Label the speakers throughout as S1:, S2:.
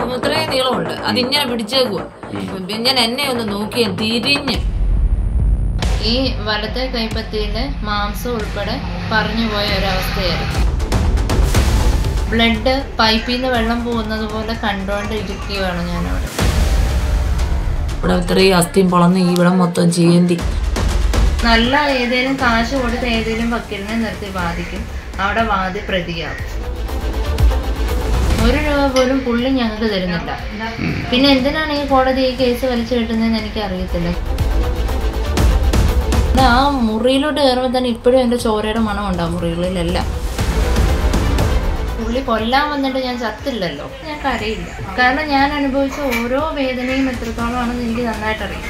S1: ഇത്രയും നീളമുണ്ട് അതിങ്ങനെ പിടിച്ചേക്കുക ഞാൻ എന്നെ ഒന്ന് നോക്കിയാൽ തിരിഞ്ഞ്
S2: ഈ വലത്തെ കൈപ്പത്തിയിലെ മാംസം ഉൾപ്പെടെ പറഞ്ഞു പോയ ഒരവസ്ഥയായിരുന്നു ബ്ലഡ് പൈപ്പിൽ നിന്ന് വെള്ളം പോകുന്നത് പോലെ കണ്ടുകൊണ്ട് ഇരിക്കുകയാണ് ഞാനവിടെ
S1: ഇവിടെ ഇത്രയും അസ്ഥിയും പൊളന്ന് ഇവിടെ മൊത്തം ചീന്തി
S2: നല്ല ഏതേലും കാശ് കൊടുത്ത് ഏതേലും വക്കീലിനെ നിർത്തി ബാധിക്കും അവിടെ വാദി പ്രതിയാവും ഒരു രൂപ പോലും പുള്ളി ഞങ്ങൾക്ക് തരുന്നില്ല പിന്നെ എന്തിനാണ് ഈ കോടതി ഈ കേസ് വലിച്ചു കിട്ടുന്നതെന്ന് എനിക്ക് അറിയത്തില്ല ആ മുറിയിലോട്ട് കയറുമ്പോൾ തന്നെ ഇപ്പോഴും എൻ്റെ ചോരയുടെ മണം ഉണ്ടാവും മുറികളിലെല്ലാം പുള്ളി കൊല്ലാൻ വന്നിട്ട് ഞാൻ ചത്തില്ലല്ലോ ഞാൻ കരയില്ല കാരണം ഞാൻ അനുഭവിച്ച ഓരോ വേദനയും എത്രത്തോളമാണെന്ന് എനിക്ക് നന്നായിട്ട് അറിയാം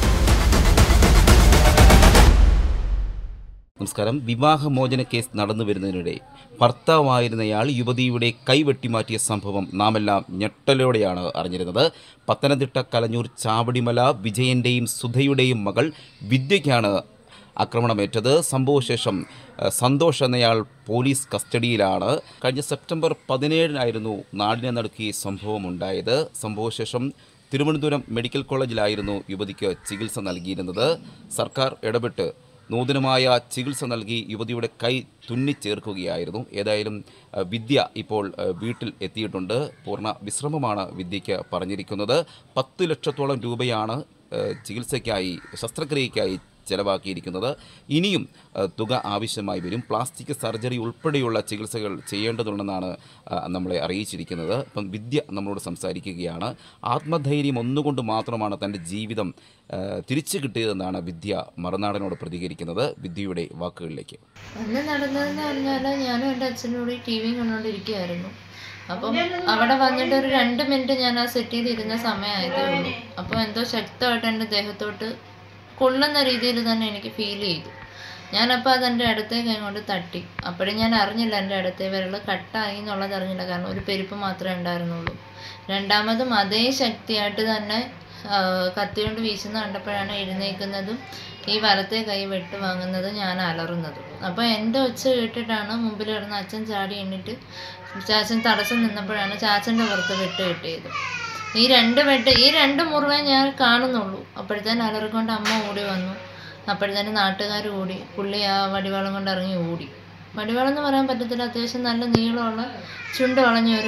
S3: നമസ്കാരം വിവാഹമോചന കേസ് നടന്നു വരുന്നതിനിടെ ഭർത്താവായിരുന്നയാൾ യുവതിയുടെ കൈവെട്ടിമാറ്റിയ സംഭവം നാമെല്ലാം ഞെട്ടലോടെയാണ് അറിഞ്ഞിരുന്നത് പത്തനംതിട്ട കലഞ്ഞൂർ ചാവടിമല വിജയൻ്റെയും സുധയുടെയും മകൾ വിദ്യയ്ക്കാണ് ആക്രമണമേറ്റത് സംഭവശേഷം ഏഹ്, സന്തോഷ് എന്നയാൾ പോലീസ് കസ്റ്റഡിയിലാണ് കഴിഞ്ഞ സെപ്റ്റംബർ പതിനേഴിനായിരുന്നു നാടിനെ നടുക്കി സംഭവം ഉണ്ടായത് സംഭവശേഷം തിരുവനന്തപുരം മെഡിക്കൽ കോളേജിലായിരുന്നു യുവതിക്ക് ചികിത്സ നൽകിയിരുന്നത് സർക്കാർ ഇടപെട്ട് നൂതനമായ ചികിത്സ നൽകി യുവതിയുടെ കൈ തുന്നിച്ചേർക്കുകയായിരുന്നു ഏതായാലും അഹ്, വിദ്യ ഇപ്പോൾ അഹ്, വീട്ടിൽ എത്തിയിട്ടുണ്ട് പൂർണ്ണ വിശ്രമമാണ് വിദ്യയ്ക്ക് പറഞ്ഞിരിക്കുന്നത് പത്ത് ലക്ഷത്തോളം രൂപയാണ് അഹ്, ചികിത്സയ്ക്കായി ശസ്ത്രക്രിയയ്ക്കായി ചെലവാക്കിയിരിക്കുന്നത് ഇനിയും അഹ്, തുക ആവശ്യമായി വരും പ്ലാസ്റ്റിക് സർജറി ഉൾപ്പെടെയുള്ള ചികിത്സകൾ ചെയ്യേണ്ടതുണ്ടെന്നാണ് അഹ്, നമ്മളെ അറിയിച്ചിരിക്കുന്നത് അപ്പം വിദ്യ നമ്മളോട് സംസാരിക്കുകയാണ് ആത്മധൈര്യം ഒന്നുകൊണ്ട് മാത്രമാണ് തൻ്റെ ജീവിതം അഹ്, തിരിച്ചു കിട്ടിയതെന്നാണ് വിദ്യ മറുനാടനോട് പ്രതികരിക്കുന്നത് വിദ്യയുടെ വാക്കുകളിലേക്ക്
S2: അന്ന് നടന്നതെന്ന് പറഞ്ഞാൽ ഞാനും എൻ്റെ അച്ഛനും കൂടി ടി വിയും കണ്ടുകൊണ്ടിരിക്കുകയായിരുന്നു അപ്പം അവിടെ വന്നിട്ട് ഒരു രണ്ട് മിനിറ്റ് ഞാൻ ആ സെറ്റിൽ ഇരുന്ന സമയമായതേ ഉള്ളൂ അപ്പോൾ എന്തോ ശക്തമായിട്ട് എൻ്റെ ദേഹത്തോട്ട് കൊള്ളുന്ന രീതിയിൽ തന്നെ എനിക്ക് ഫീൽ ചെയ്തു ഞാനപ്പോൾ അത് എൻ്റെ അടുത്തേക്ക് അങ്ങോട്ട് തട്ടി അപ്പോഴും ഞാൻ അറിഞ്ഞില്ല എൻ്റെ അടുത്തേ വിരൽ കട്ടായി എന്നുള്ളത് അറിഞ്ഞില്ല കാരണം ഒരു പെരുപ്പ് മാത്രമേ ഉണ്ടായിരുന്നുള്ളൂ രണ്ടാമതും അതേ ശക്തിയായിട്ട് തന്നെ ആ, കത്തി കൊണ്ട് വീശുന്ന കണ്ടപ്പോഴാണ് എഴുന്നേൽക്കുന്നതും ഈ വലത്തെ കൈ വെട്ട് വാങ്ങുന്നത് ഞാൻ അലറുന്നതും അപ്പോൾ എൻ്റെ ഒച്ച കേട്ടിട്ടാണ് മുമ്പിൽ കിടന്ന അച്ഛൻ ചാടി എണ്ണിട്ട് ചാച്ചൻ തടസ്സം നിന്നപ്പോഴാണ് ചാച്ചൻ്റെ പുറത്ത് വെട്ട് കിട്ടിയത് ഈ രണ്ട് വെട്ട് ഈ രണ്ട് മുറിവേ ഞാൻ കാണുന്നുള്ളൂ അപ്പോഴത്തേന് അലറിക്കൊണ്ട് അമ്മ ഓടി വന്നു അപ്പോഴത്തേന് നാട്ടുകാർ ഓടി പുള്ളി ആ വടിവാളം കൊണ്ട് ഇറങ്ങി ഓടി വടിവാളം എന്ന് പറയാൻ പറ്റത്തില്ല അത്യാവശ്യം നല്ല നീളമുള്ള ചുണ്ട് വളഞ്ഞ ഒരു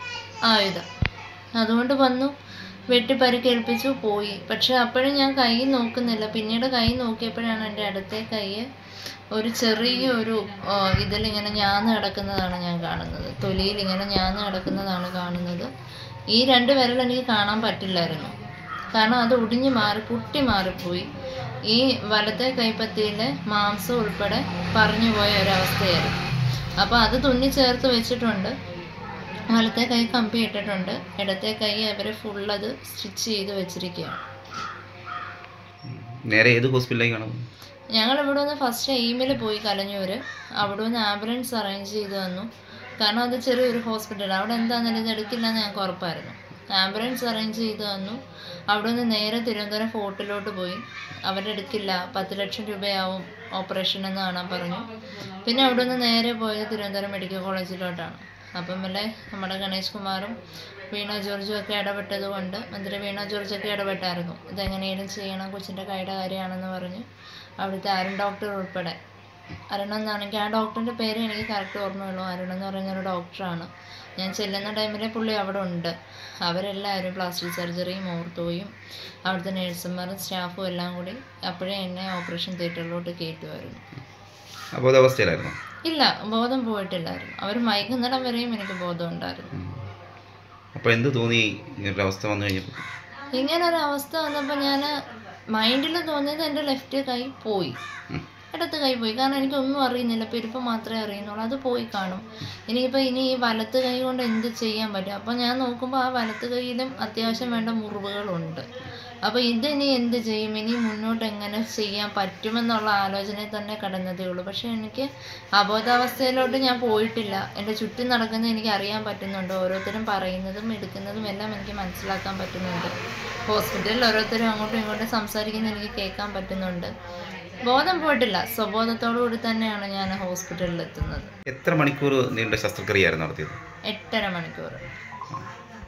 S2: ആയുധം അതുകൊണ്ട് വന്നു വെട്ടി പരിക്കേൽപ്പിച്ചു പോയി പക്ഷെ അപ്പോഴും ഞാൻ കൈ നോക്കുന്നില്ല പിന്നീട് കൈ നോക്കിയപ്പോഴാണ് എൻ്റെ അടുത്തേ കൈ ഒരു ചെറിയ ഒരു ആ, ഇതിലിങ്ങനെ ഞാന്ന് കിടക്കുന്നതാണ് ഞാൻ കാണുന്നത് തൊലിയിൽ ഇങ്ങനെ ഞാന്ന് കിടക്കുന്നതാണ് കാണുന്നത് ഈ രണ്ട് വിരൽ എനിക്ക് കാണാൻ പറ്റില്ലായിരുന്നു കാരണം അത് ഒടിഞ്ഞു മാറി പൊട്ടി മാറിപ്പോയി ഈ വലത്തെ കൈപ്പത്തിയിലെ മാംസം ഉൾപ്പെടെ പറഞ്ഞു പോയ ഒരവസ്ഥയായിരുന്നു അപ്പോൾ അത് തുന്നി ചേർത്ത് വെച്ചിട്ടുണ്ട് വലത്തെ കൈ കമ്പി ഇട്ടിട്ടുണ്ട് ഇടത്തെ കൈ അവർ ഫുൾ അത് സ്റ്റിച്ച് ചെയ്ത് വെച്ചിരിക്കുകയാണ്
S3: നേരെ ഏത് ഹോസ്പിറ്റലിലേക്കാണ്
S2: ഞങ്ങൾ ഇവിടെ നിന്ന് ഫസ്റ്റ് എയിമിൽ പോയി കലഞ്ഞൂര് അവിടെ നിന്ന് ആംബുലൻസ് അറേഞ്ച് ചെയ്ത് തന്നു കാരണം അത് ചെറിയൊരു ഹോസ്പിറ്റൽ അവിടെ എന്താണെന്ന് ഇത് എടുക്കില്ല എന്ന് ഞങ്ങൾക്ക് ഉറപ്പായിരുന്നു ആംബുലൻസ് അറേഞ്ച് ചെയ്ത് തന്നു അവിടെ നിന്ന് നേരെ തിരുവനന്തപുരം ഫോർട്ടിലോട്ട് പോയി അവരെടുക്കില്ല പത്ത് ലക്ഷം രൂപയാവും ഓപ്പറേഷൻ എന്ന് കാണാൻ പറഞ്ഞു പിന്നെ അവിടെ നിന്ന് നേരെ പോയത് തിരുവനന്തപുരം മെഡിക്കൽ കോളേജിലോട്ടാണ് അപ്പം വല്ലേ നമ്മുടെ ഗണേഷ് കുമാറും വീണ ജോർജും ഒക്കെ ഇടപെട്ടത് കൊണ്ട് മന്ത്രി വീണ ജോർജൊക്കെ ഇടപെട്ടായിരുന്നു ഇതെങ്ങനെയും ചെയ്യണം കൊച്ചിൻ്റെ കൈയുടെ കാര്യമാണെന്ന് പറഞ്ഞ് അവിടുത്തെ അരുൺ ഡോക്ടർ ഉൾപ്പെടെ അരുൺ എന്നാണെങ്കിൽ ആ ഡോക്ടറിൻ്റെ പേര് എനിക്ക് കറക്റ്റ് ഓർമ്മയുള്ളൂ അരുൺ എന്ന് പറയുന്ന ഒരു ഡോക്ടറാണ് ഞാൻ ചെല്ലുന്ന ടൈമിൽ പുള്ളി അവിടെ ഉണ്ട് അവരെല്ലാവരും പ്ലാസ്റ്റിക് സർജറിയും ഓർത്തോയും അവിടുത്തെ നഴ്സുമാരും സ്റ്റാഫും എല്ലാം കൂടി അപ്പോഴേ എന്നെ ഓപ്പറേഷൻ തിയേറ്ററിലോട്ട് കയറ്റുമായിരുന്നു
S3: അബോധാവസ്ഥയിലായിരുന്നു
S2: ഇല്ല ബോധം പോയിട്ടില്ലായിരുന്നു അവർ മയക്കുന്നിടം വരെയും എനിക്ക് ബോധം ഉണ്ടായിരുന്നു
S3: അപ്പോൾ എന്ത് തോന്നി ഇങ്ങനൊരു അവസ്ഥ വന്നു കഴിഞ്ഞപ്പോൾ
S2: ഇങ്ങനെ ഒരു അവസ്ഥ വന്നപ്പോൾ ഞാൻ മൈൻഡിൽ തോന്നിയത് എൻ്റെ ലെഫ്റ്റ് കൈ പോയി ഇടത്ത് കൈ പോയി കാരണം എനിക്കൊന്നും അറിയുന്നില്ല പെരുപ്പ് മാത്രമേ അറിയുന്നുള്ളൂ അത് പോയി കാണും ഇനിയിപ്പോൾ ഇനി ഈ വലത്ത് കൈ കൊണ്ട് എന്ത് ചെയ്യാൻ പറ്റും അപ്പോൾ ഞാൻ നോക്കുമ്പോൾ ആ വലത്ത് കൈയിലും അത്യാവശ്യം വേണ്ട മുറിവുകളുണ്ട് അപ്പോൾ ഇതിനി എന്ത് ചെയ്യും ഇനി മുന്നോട്ട് എങ്ങനെ ചെയ്യാൻ പറ്റുമെന്നുള്ള ആലോചനയിൽ തന്നെ കടന്നതേ ഉള്ളൂ പക്ഷേ എനിക്ക് അബോധാവസ്ഥയിലോട്ട് ഞാൻ പോയിട്ടില്ല എൻ്റെ ചുറ്റും നടക്കുന്നത് എനിക്ക് അറിയാൻ പറ്റുന്നുണ്ട് ഓരോരുത്തരും പറയുന്നതും എടുക്കുന്നതും എല്ലാം എനിക്ക് മനസ്സിലാക്കാൻ പറ്റുന്നുണ്ട് ഹോസ്പിറ്റലിൽ ഓരോരുത്തരും അങ്ങോട്ടും ഇങ്ങോട്ടും സംസാരിക്കുന്നത് എനിക്ക് കേൾക്കാൻ പറ്റുന്നുണ്ട് ബോധം പോയിട്ടില്ല സ്വബോധത്തോടു കൂടി തന്നെയാണ് ഞാൻ ഹോസ്പിറ്റലിൽ എത്തുന്നത്
S3: എത്ര മണിക്കൂർ നീണ്ട ശസ്ത്രക്രിയയായിരുന്നു നടത്തിയത്
S2: എട്ടര മണിക്കൂർ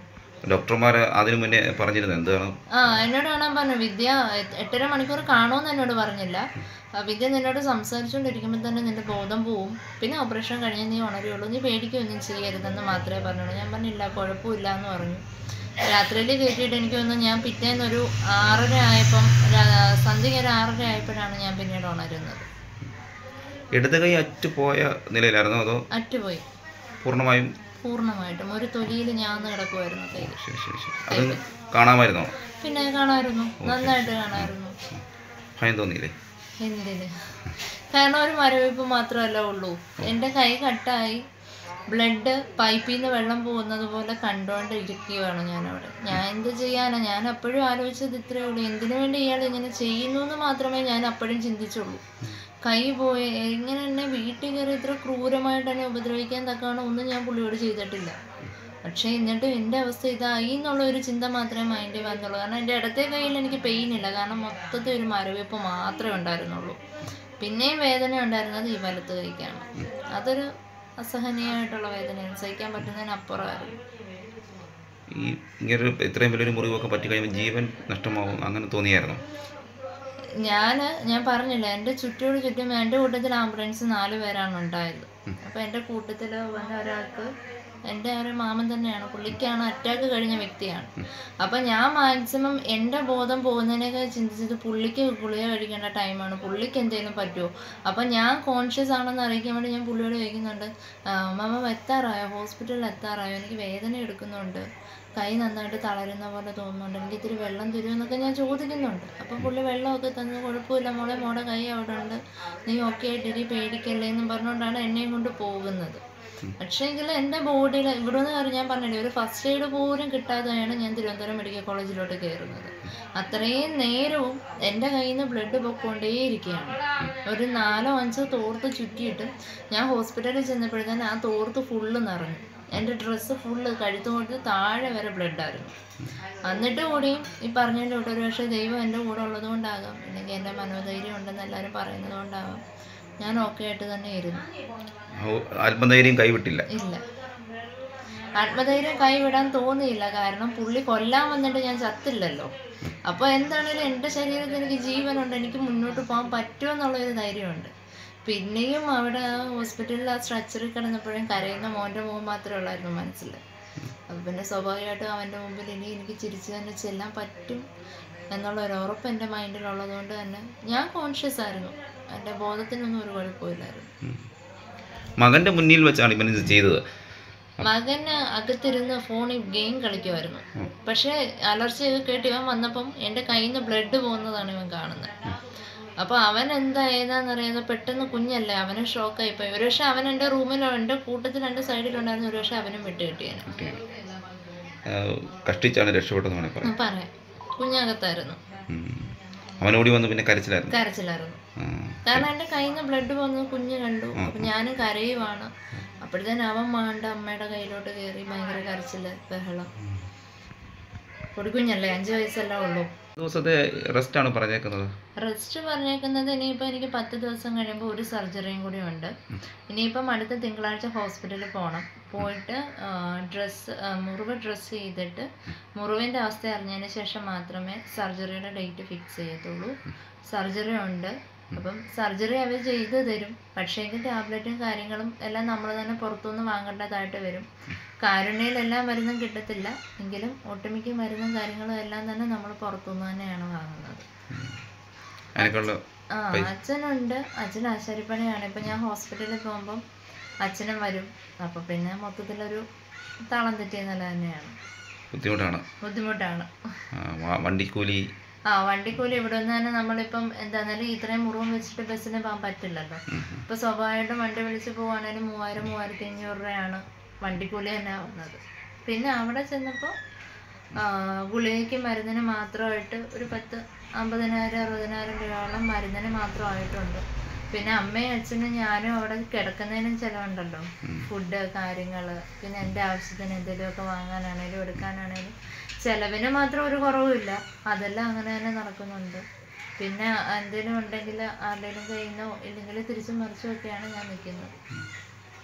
S3: ഡോക്ടർമാർ അതിനു മുന്നേ പറഞ്ഞിരുന്നത് എന്താണ്
S2: ആ എന്നോട് കാണാൻ പറഞ്ഞു വിദ്യ എ- എട്ടര മണിക്കൂർ കാണുമെന്ന് എന്നോട് പറഞ്ഞില്ല ആ, വിദ്യ നിന്നോട് സംസാരിച്ചുകൊണ്ടിരിക്കുമ്പോൾ തന്നെ നിന്റെ ബോധം പോവും പിന്നെ ഓപ്പറേഷൻ കഴിഞ്ഞ് നീ ഉണരുള്ളൂ നീ പേടിക്കുകയൊന്നും ചെയ്യരുതെന്ന് മാത്രമേ പറഞ്ഞുള്ളൂ ഞാൻ പറഞ്ഞില്ല കുഴപ്പമില്ല എന്ന് പറഞ്ഞു രാത്രിയിൽ കയറ്റിയിട്ട് എനിക്ക് തോന്നുന്നു ഞാൻ പിറ്റേന്നൊരു ആറര ആയപ്പം രാ- സന്ധ്യയ്ക്ക് ഒരു ആറര ആയപ്പോഴാണ് ഞാൻ പിന്നീട് ഉണരുന്നത്
S3: ഇടത് കൈ അറ്റ് പോയ നിലയിലായിരുന്നോ അതോ
S2: അറ്റുപോയി
S3: പൂർണ്ണമായും
S2: പൂർണ്ണമായിട്ടും ഒരു തൊലിയിൽ ഞാൻ കിടക്കുമായിരുന്നു കയ്യിൽ
S3: ശരി ശരി ശരി അത് കാണാമായിരുന്നോ
S2: പിന്നെ കാണാമായിരുന്നു നന്നായിട്ട് കാണാമായിരുന്നു
S3: ഭയം തോന്നിയില്ലേ
S2: എന്തിന് കാരണം ഒരു മരവിപ്പ് മാത്രമല്ല ഉള്ളൂ എൻ്റെ കൈ കട്ടായി ബ്ലഡ് പൈപ്പിൽ നിന്ന് വെള്ളം പോകുന്നത് പോലെ കണ്ടുകൊണ്ടിരിക്കുകയാണ് ഞാനവിടെ ഞാൻ എന്ത് ചെയ്യാനാ ഞാൻ അപ്പോഴും ആലോചിച്ചത് ഇത്രയേ ഉള്ളൂ എന്തിനു വേണ്ടി ഇയാൾ ഇങ്ങനെ ചെയ്യുന്നു എന്ന് മാത്രമേ ഞാൻ അപ്പോഴും ചിന്തിച്ചുള്ളൂ കൈ പോയി ഇങ്ങനെ എന്നെ വീട്ടിൽ കയറി ഇത്ര ക്രൂരമായിട്ട് എന്നെ ഉപദ്രവിക്കാൻ തക്കവണ്ണം ഒന്നും ഞാൻ പുള്ളിയോട് ചെയ്തിട്ടില്ല പക്ഷേ എന്നിട്ടും എൻ്റെ അവസ്ഥ ഇതായി എന്നുള്ള ഒരു ചിന്ത മാത്രമേ മൈൻഡിൽ വന്നുള്ളൂ കാരണം എൻ്റെ ഇടത്തെ കയ്യിൽ എനിക്ക് പെയിൻ ഇല്ല കാരണം മൊത്തത്തിൽ ഒരു മരവിപ്പ് മാത്രമേ ഉണ്ടായിരുന്നുള്ളൂ പിന്നെയും വേദന ഉണ്ടായിരുന്നത് ഈ വലത്ത് കൈക്കാണ് അതൊരു അസഹനീയമായിട്ടുള്ള വേദനയാണ് സഹിക്കാൻ പറ്റുന്നതിനപ്പുറമായിരുന്നു
S3: ഈ ഇങ്ങനെ ഇത്രയും വലിയൊരു മുറിവൊക്കെ പറ്റി കഴിയുമ്പോൾ ജീവൻ നഷ്ടമാവും അങ്ങനെ തോന്നിയായിരുന്നു
S2: ഞാൻ ഞാൻ പറഞ്ഞില്ല എൻ്റെ ചുറ്റോട് ചുറ്റും എൻ്റെ കൂട്ടത്തിൽ ആംബുലൻസ് നാല് പേരാണ് ഉണ്ടായത് അപ്പോൾ എൻ്റെ കൂട്ടത്തിൽ വന്ന ഒരാൾക്ക് എൻ്റെ ഒരു മാമൻ തന്നെയാണ് പുള്ളിക്കാണ് അറ്റാക്ക് കഴിഞ്ഞ വ്യക്തിയാണ് അപ്പം ഞാൻ മാക്സിമം എൻ്റെ ബോധം പോകുന്നതിനൊക്കെ ചിന്തിച്ചത് പുള്ളിക്ക് ഗുളിക കഴിക്കേണ്ട ടൈമാണ് പുള്ളിക്ക് എന്തെങ്കിലും പറ്റുമോ അപ്പം ഞാൻ കോൺഷ്യസ് ആണെന്ന് അറിയിക്കാൻ വേണ്ടി ഞാൻ പുള്ളിയോട് ചോദിക്കുന്നുണ്ട് മമ്മ എത്താറായോ ഹോസ്പിറ്റലിൽ എത്താറായോ എനിക്ക് വേദന എടുക്കുന്നുണ്ട് കൈ നന്നായിട്ട് തളരുന്ന പോലെ തോന്നുന്നുണ്ട് എനിക്ക് ഇത്തിരി വെള്ളം തരുമെന്നൊക്കെ ഞാൻ ചോദിക്കുന്നുണ്ട് അപ്പം പുള്ളി വെള്ളമൊക്കെ തന്നു കുഴപ്പമില്ല മോളെ മോടെ കൈ അവിടെ ഉണ്ട് നീ ഓക്കെ ആയിട്ടിരി പേടിക്കല്ലേ എന്നും പറഞ്ഞുകൊണ്ടാണ് എന്നെയും കൊണ്ട് പോകുന്നത് പക്ഷേ എങ്കിൽ എൻ്റെ ബോഡിയിൽ ഇവിടെ നിന്ന് ഞാൻ പറഞ്ഞില്ലേ ഒരു ഫസ്റ്റ് എയ്ഡ് പോലും കിട്ടാതെയാണ് ഞാൻ തിരുവനന്തപുരം മെഡിക്കൽ കോളേജിലോട്ട് കയറുന്നത് അത്രയും നേരവും എൻ്റെ കയ്യിൽ നിന്ന് ബ്ലഡ് പൊക്കോണ്ടേയിരിക്കുകയാണ് ഒരു നാലോ അഞ്ചോ തോർത്ത് ചുറ്റിയിട്ട് ഞാൻ ഹോസ്പിറ്റലിൽ ചെന്നപ്പോഴത്തേന് ആ തോർത്ത് ഫുള്ള് നിറഞ്ഞു എൻ്റെ ഡ്രസ്സ് ഫുള്ള് കഴുത്ത് കൊണ്ട് താഴെ വരെ ബ്ലഡായിരുന്നു എന്നിട്ട് കൂടിയും ഈ പറഞ്ഞതിൻ്റെ കൂടെ ഒരു പക്ഷേ ദൈവം എൻ്റെ കൂടെ ഉള്ളത് കൊണ്ടാകാം അല്ലെങ്കിൽ എൻ്റെ മനോധൈര്യം ഉണ്ടെന്ന് എല്ലാവരും പറയുന്നത് കൊണ്ടാകാം ഞാൻ ഓക്കെ ആയിട്ട് തന്നെ ഇരുന്നു
S3: ഔ- ആത്മധൈര്യം കൈവിട്ടില്ല
S2: ഇല്ല ആത്മധൈര്യം കൈവിടാൻ തോന്നിയില്ല കാരണം പുള്ളി കൊല്ലാൻ വന്നിട്ട് ഞാൻ ചത്തില്ലല്ലോ അപ്പോൾ എന്താണേലും എൻ്റെ ശരീരത്തിൽ എനിക്ക് ജീവനുണ്ട് എനിക്ക് മുന്നോട്ട് പോകാൻ പറ്റുമെന്നുള്ളൊരു ധൈര്യമുണ്ട് പിന്നെയും അവിടെ ആ ഹോസ്പിറ്റലിൽ ആ സ്ട്രക്ചറിൽ കിടന്നപ്പോഴും കരയുന്ന മോൻ്റെ മുഖം മാത്രമേ ഉള്ളായിരുന്നു മനസ്സിൽ അപ്പോൾ പിന്നെ സ്വാഭാവികമായിട്ടും അവൻ്റെ മുമ്പിൽ ഇനി എനിക്ക് ചിരിച്ചു തന്നെ ചെല്ലാൻ പറ്റും എന്നുള്ള ഒരു ഉറപ്പ് എൻ്റെ മൈൻഡിലുള്ളത് കൊണ്ട് തന്നെ ഞാൻ കോൺഷ്യസ് ആയിരുന്നു എൻ്റെ ബോധത്തിനൊന്നും ഒരു കുഴപ്പമില്ലായിരുന്നു
S3: ഉം. മകന്റെ മുന്നിൽ വെച്ചാണ് ഇവൻ ഇത് ചെയ്തത്
S2: മകന് അകത്തിരുന്ന് ഫോണിൽ ഗെയിം കളിക്കുമായിരുന്നു പക്ഷേ അലർച്ചയൊക്കെ കേട്ട് ഇവൻ വന്നപ്പം എൻ്റെ കയ്യിൽ നിന്ന് ബ്ലഡ് പോകുന്നതാണ് ഇവൻ കാണുന്നത് അപ്പോൾ അവൻ എന്താ ഏതാണെന്നറിയാതെ പെട്ടെന്ന് കുഞ്ഞല്ലേ അവന് ഷോക്കായിപ്പോയി ഒരു പക്ഷേ അവൻ എൻ്റെ റൂമിലോ എൻ്റെ കൂട്ടത്തിൽ എൻ്റെ സൈഡിലുണ്ടായിരുന്നു ഒരു പക്ഷേ അവനും വിട്ട് കിട്ടിയേനെ
S3: ആ, കഷ്ടിച്ചാണ് രക്ഷപ്പെട്ടതെന്ന് വേണേൽ പറയാം
S2: പറയാം കുഞ്ഞകത്തായിരുന്നു
S3: ഉം. അവൻ ഓടി വന്ന് പിന്നെ കരച്ചിലായിരുന്നു
S2: കരച്ചിലായിരുന്നു
S3: ആ.
S2: കാരണം എൻ്റെ കയ്യിൽ നിന്ന് ബ്ലഡ് പോകുന്നത് കുഞ്ഞ് കണ്ടു അപ്പം ഞാനും കരയുവാണ് അപ്പോഴത്തേനും അവൻ മാണ്ട അമ്മയുടെ കയ്യിലോട്ട് കയറി ഭയങ്കര കരച്ചില് ബഹളം പൊടിക്കുഞ്ഞല്ലേ അഞ്ച് വയസ്സല്ലേ ഉള്ളൂ
S3: ദിവസത്തെ റെസ്റ്റ് ആണ് പറഞ്ഞേക്കുന്നത്
S2: റെസ്റ്റ് പറഞ്ഞേക്കുന്നത് ഇനിയിപ്പോൾ എനിക്ക് പത്ത് ദിവസം കഴിയുമ്പോൾ ഒരു സർജറിയും കൂടി ഉണ്ട് ഇനിയിപ്പം അടുത്ത തിങ്കളാഴ്ച ഹോസ്പിറ്റലിൽ പോകണം പോയിട്ട് ഡ്രസ്സ് മുറിവ് ഡ്രസ്സ് ചെയ്തിട്ട് മുറിവിൻ്റെ അവസ്ഥ അറിഞ്ഞതിന് ശേഷം മാത്രമേ സർജറിയുടെ ഡേറ്റ് ഫിക്സ് ചെയ്യത്തുള്ളൂ സർജറി ഉണ്ട് അപ്പം സർജറി അവർ ചെയ്തു തരും പക്ഷേ എങ്കിൽ ടാബ്ലറ്റും കാര്യങ്ങളും എല്ലാം നമ്മൾ തന്നെ പുറത്തുനിന്ന് വാങ്ങേണ്ടതായിട്ട് വരും കാരുണ്യയിൽ എല്ലാ മരുന്നും കിട്ടത്തില്ല എങ്കിലും ഒട്ടുമിക്ക മരുന്നും കാര്യങ്ങളും എല്ലാം തന്നെ നമ്മൾ പുറത്തുനിന്ന് തന്നെയാണ് വാങ്ങുന്നത്
S3: അതിനൊക്കെയുള്ള
S2: ആ അച്ഛനുണ്ട് അച്ഛൻ ആശാരിപ്പണിയാണ് ഇപ്പം ഞാൻ ഹോസ്പിറ്റലിൽ പോകുമ്പം അച്ഛനും വരും അപ്പം പിന്നെ മൊത്തത്തിലൊരു താളം തെറ്റിയ നില തന്നെയാണ്
S3: ബുദ്ധിമുട്ടാണ്
S2: ബുദ്ധിമുട്ടാണ്
S3: ആ, വ- വണ്ടിക്കൂലി
S2: ആ വണ്ടിക്കൂലി ഇവിടെ നിന്ന് തന്നെ നമ്മളിപ്പം എന്താണെന്നാലും ഇത്രയും മുറിവും വെച്ചിട്ട് ബസ്സിന് പോകാൻ പറ്റില്ലല്ലോ ഇപ്പം സ്വാഭാവികമായിട്ടും വണ്ടി വിളിച്ച് പോവുകയാണെങ്കിൽ മൂവായിരം മൂവായിരത്തി അഞ്ഞൂറ് രൂപയാണ് വണ്ടിക്കൂലി തന്നെ ആവുന്നത് പിന്നെ അവിടെ ചെന്നപ്പോൾ ഗുളികയ്ക്ക് മരുന്നിന് മാത്രമായിട്ട് ഒരു പത്ത് അമ്പതിനായിരം അറുപതിനായിരം രൂപയോളം മരുന്നിന് മാത്രമായിട്ടുണ്ട് പിന്നെ അമ്മയും അച്ഛനും ഞാനും അവിടെ കിടക്കുന്നതിനും ചിലവുണ്ടല്ലോ ഫുഡ് കാര്യങ്ങൾ പിന്നെ എൻ്റെ ആവശ്യത്തിന് എന്തെങ്കിലുമൊക്കെ വാങ്ങാനാണേലും എടുക്കാനാണേലും ചിലവിന് മാത്രം ഒരു കുറവുമില്ല അതെല്ലാം അങ്ങനെ തന്നെ നടക്കുന്നുണ്ട് പിന്നെ എന്തെങ്കിലും ഉണ്ടെങ്കിൽ ആരുടെയും കയ്യിൽ നിന്നോ ഇല്ലെങ്കിൽ തിരിച്ചും മറിച്ചും ഒക്കെയാണ് ഞാൻ നിൽക്കുന്നത്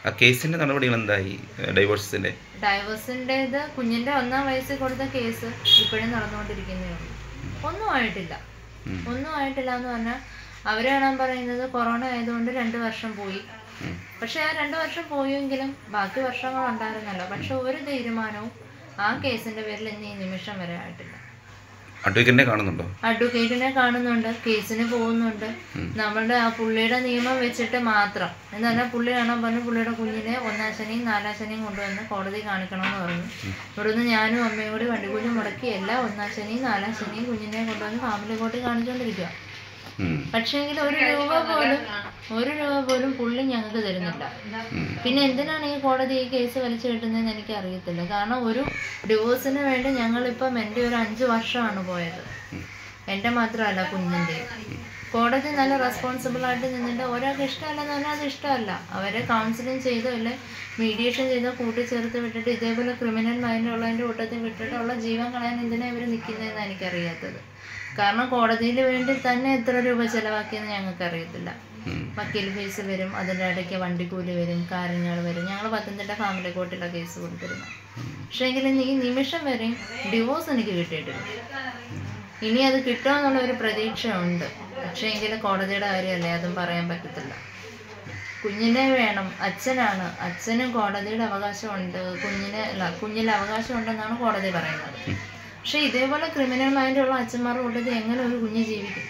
S3: ആ കേസിൻ്റെ നടപടികൾ എന്തായി ഡൈവോഴ്സിൻ്റെ
S2: ഡൈവേഴ്സിൻ്റെത് കുഞ്ഞിൻ്റെ ഒന്നാം വയസ്സിൽ കൊടുത്ത കേസ് ഇപ്പോഴും നടന്നുകൊണ്ടിരിക്കുന്നേ ഉള്ളൂ ഒന്നും ആയിട്ടില്ല ഒന്നും ആയിട്ടില്ല എന്ന് പറഞ്ഞാൽ അവർ കാണാൻ പറയുന്നത് കൊറോണ ആയതുകൊണ്ട് രണ്ട് വർഷം പോയി പക്ഷെ ആ രണ്ട് വർഷം പോയെങ്കിലും ബാക്കി വർഷങ്ങൾ ഉണ്ടായിരുന്നല്ലോ പക്ഷെ ഒരു തീരുമാനവും ആ കേസിന്റെ പേരിൽ ഇന്ന് ഈ നിമിഷം വരെ ആയിട്ടില്ല
S3: അഡ്വക്കേറ്റിനെ കാണുന്നുണ്ടോ
S2: അഡ്വക്കേറ്റിനെ കാണുന്നുണ്ട് കേസിന് പോകുന്നുണ്ട് നമ്മളുടെ ആ പുള്ളിയുടെ നിയമം വെച്ചിട്ട് മാത്രം എന്ന് പറഞ്ഞാൽ പുള്ളി കാണാൻ പറഞ്ഞു പുള്ളിയുടെ കുഞ്ഞിനെ ഒന്നാം ശനിയും നാലാം ശനിയും കൊണ്ടുവന്ന് കോടതി കാണിക്കണമെന്ന് പറഞ്ഞു ഇവിടുന്ന് ഞാനും അമ്മയും കൂടി വണ്ടിക്കൂലി മുടക്കി എല്ലാ ഒന്നാം ശനിയും നാലാം ശനിയും കുഞ്ഞിനെ കൊണ്ടുവന്ന് ഫാമിലി കോർട്ടിൽ കാണിച്ചുകൊണ്ടിരിക്കുക
S3: ഉം.
S2: പക്ഷേങ്കിൽ ഒരു രൂപ പോലും ഒരു രൂപ പോലും പുള്ളി ഞങ്ങൾക്ക് തരുന്നില്ല പിന്നെ എന്തിനാണ് ഈ കോടതി ഈ കേസ് വലിച്ചു കെട്ടുന്നതെന്ന് എനിക്ക് അറിയത്തില്ല കാരണം ഒരു ഡിവോഴ്സിന് വേണ്ടി ഞങ്ങളിപ്പം എൻ്റെ ഒരു അഞ്ച് വർഷമാണ് പോയത് എൻ്റെ മാത്രമല്ല കുഞ്ഞിൻ്റെ കോടതി നല്ല റെസ്പോൺസിബിൾ ആയിട്ട് നിന്നിട്ട് ഒരാൾക്ക് ഇഷ്ടമല്ലെന്ന് പറഞ്ഞാൽ അത് ഇഷ്ടമല്ല അവരെ കൗൺസിലിംഗ് ചെയ്തോ അല്ലെ മീഡിയേഷൻ ചെയ്തോ കൂട്ടിച്ചേർത്ത് വിട്ടിട്ട് ഇതേപോലെ ക്രിമിനൽ മൈൻഡുള്ളതിൻ്റെ കൂട്ടത്തിൽ വിട്ടിട്ടുള്ള ജീവൻ കളയാൻ എന്തിനാ ഇവർ നിൽക്കുന്നതെന്ന് എനിക്കറിയാത്തത് കാരണം കോടതിയിൽ വേണ്ടി തന്നെ എത്ര രൂപ ചിലവാക്കിയെന്ന് ഞങ്ങൾക്ക് അറിയത്തില്ല വക്കീൽ ഫീസ് വരും അതിൻ്റെ ഇടയ്ക്ക് വണ്ടിക്കൂലി വരും കാര്യങ്ങൾ വരും ഞങ്ങൾ പത്തനംതിട്ട ഫാമിലി കോർട്ടിലാണ് കേസ് കൊടുത്തിരുന്നത് പക്ഷേ എങ്കിലും ഈ നിമിഷം വരെയും ഡിവോഴ്സ് എനിക്ക് കിട്ടിയിട്ടില്ല ഇനി അത് കിട്ടുമെന്നുള്ള ഒരു പ്രതീക്ഷ ഉണ്ട് പക്ഷേ എങ്കിലും കോടതിയുടെ കാര്യമല്ലേ അതും പറയാൻ പറ്റത്തില്ല കുഞ്ഞിനെ വേണം അച്ഛനാണ് അച്ഛനും കോടതിയുടെ അവകാശമുണ്ട് കുഞ്ഞിനെ അല്ല കുഞ്ഞിൽ അവകാശമുണ്ടെന്നാണ് കോടതി പറയുന്നത് പക്ഷെ ഇതേപോലെ ക്രിമിനൽ മൈൻഡുള്ള അച്ഛന്മാരുടെ കൂട്ടത്തിൽ എങ്ങനെ ഒരു കുഞ്ഞ് ജീവിക്കും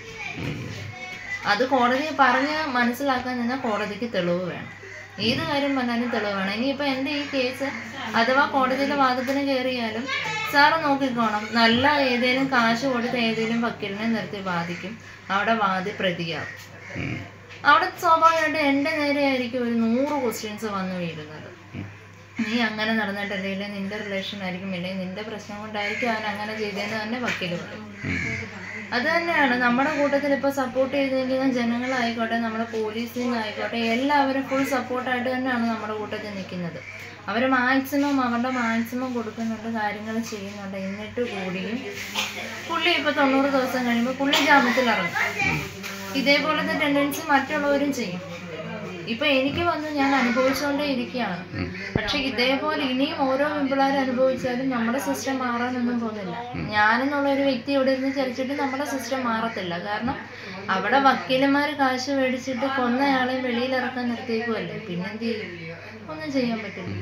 S2: അത് കോടതി പറഞ്ഞ് മനസ്സിലാക്കാൻ നിന്നാൽ കോടതിക്ക് തെളിവ് വേണം ഏത് കാര്യം പറഞ്ഞാലും തെളിവ് വേണം ഇനിയിപ്പോൾ എൻ്റെ ഈ കേസ് അഥവാ കോടതിയിലെ വാദത്തിന് കയറിയാലും സാറ് നോക്കിക്കോണം നല്ല ഏതേലും കാശ് കൊടുത്ത് ഏതേലും വക്കീലിനെ നിർത്തി വാദിക്കും അവിടെ വാദി പ്രതിയാവും
S3: ഉം.
S2: അവിടെ സ്വാഭാവികമായിട്ട് എൻ്റെ നേരെ ആയിരിക്കും ഒരു നൂറ് ക്വസ്റ്റ്യൻസ് വന്നു വീഴുന്നത് നീ അങ്ങനെ നടന്നിട്ടല്ലേ ഇല്ലേ നിന്റെ റിലേഷൻ ആയിരിക്കും ഇല്ലെങ്കിൽ നിന്റെ പ്രശ്നം കൊണ്ടായിരിക്കും അവൻ അങ്ങനെ ചെയ്തതെന്ന് തന്നെ വക്കീല് പറയും അത് തന്നെയാണ് നമ്മുടെ കൂട്ടത്തിൽ ഇപ്പോൾ സപ്പോർട്ട് ചെയ്തിരിക്കുന്ന ജനങ്ങളായിക്കോട്ടെ നമ്മുടെ പോലീസിൽ നിന്നായിക്കോട്ടെ എല്ലാവരും ഫുൾ സപ്പോർട്ടായിട്ട് തന്നെയാണ് നമ്മുടെ കൂട്ടത്തിൽ നിൽക്കുന്നത് അവർ മാക്സിമം അവരുടെ മാക്സിമം കൊടുക്കുന്നുണ്ട് കാര്യങ്ങൾ ചെയ്യുന്നുണ്ട് എന്നിട്ട് കൂടിയും പുള്ളി ഇപ്പോൾ തൊണ്ണൂറ് ദിവസം കഴിയുമ്പോൾ പുള്ളി ജാമ്യത്തിൽ ഇറങ്ങും ഇതേപോലത്തെ ടെൻഡൻസി മറ്റുള്ളവരും ചെയ്യും ഇപ്പൊ എനിക്ക് വന്ന് ഞാൻ അനുഭവിച്ചുകൊണ്ടേ ഇരിക്കുകയാണ് പക്ഷെ ഇതേപോലെ ഇനിയും ഓരോ പെൺപിള്ളേർ അനുഭവിച്ചാലും നമ്മുടെ സിസ്റ്റം മാറാനൊന്നും പോകുന്നില്ല ഞാനെന്നുള്ള ഒരു വ്യക്തി ഇവിടെ ഇരുന്ന് ചലിച്ചിട്ട് നമ്മുടെ സിസ്റ്റം മാറത്തില്ല കാരണം അവിടെ വക്കീലന്മാർ കാശ് മേടിച്ചിട്ട് കൊന്നയാളെ വെളിയിൽ ഇറക്കാൻ നിർത്തിയേക്കുമല്ലേ പിന്നെന്ത് ചെയ്യും ഒന്നും ചെയ്യാൻ പറ്റില്ല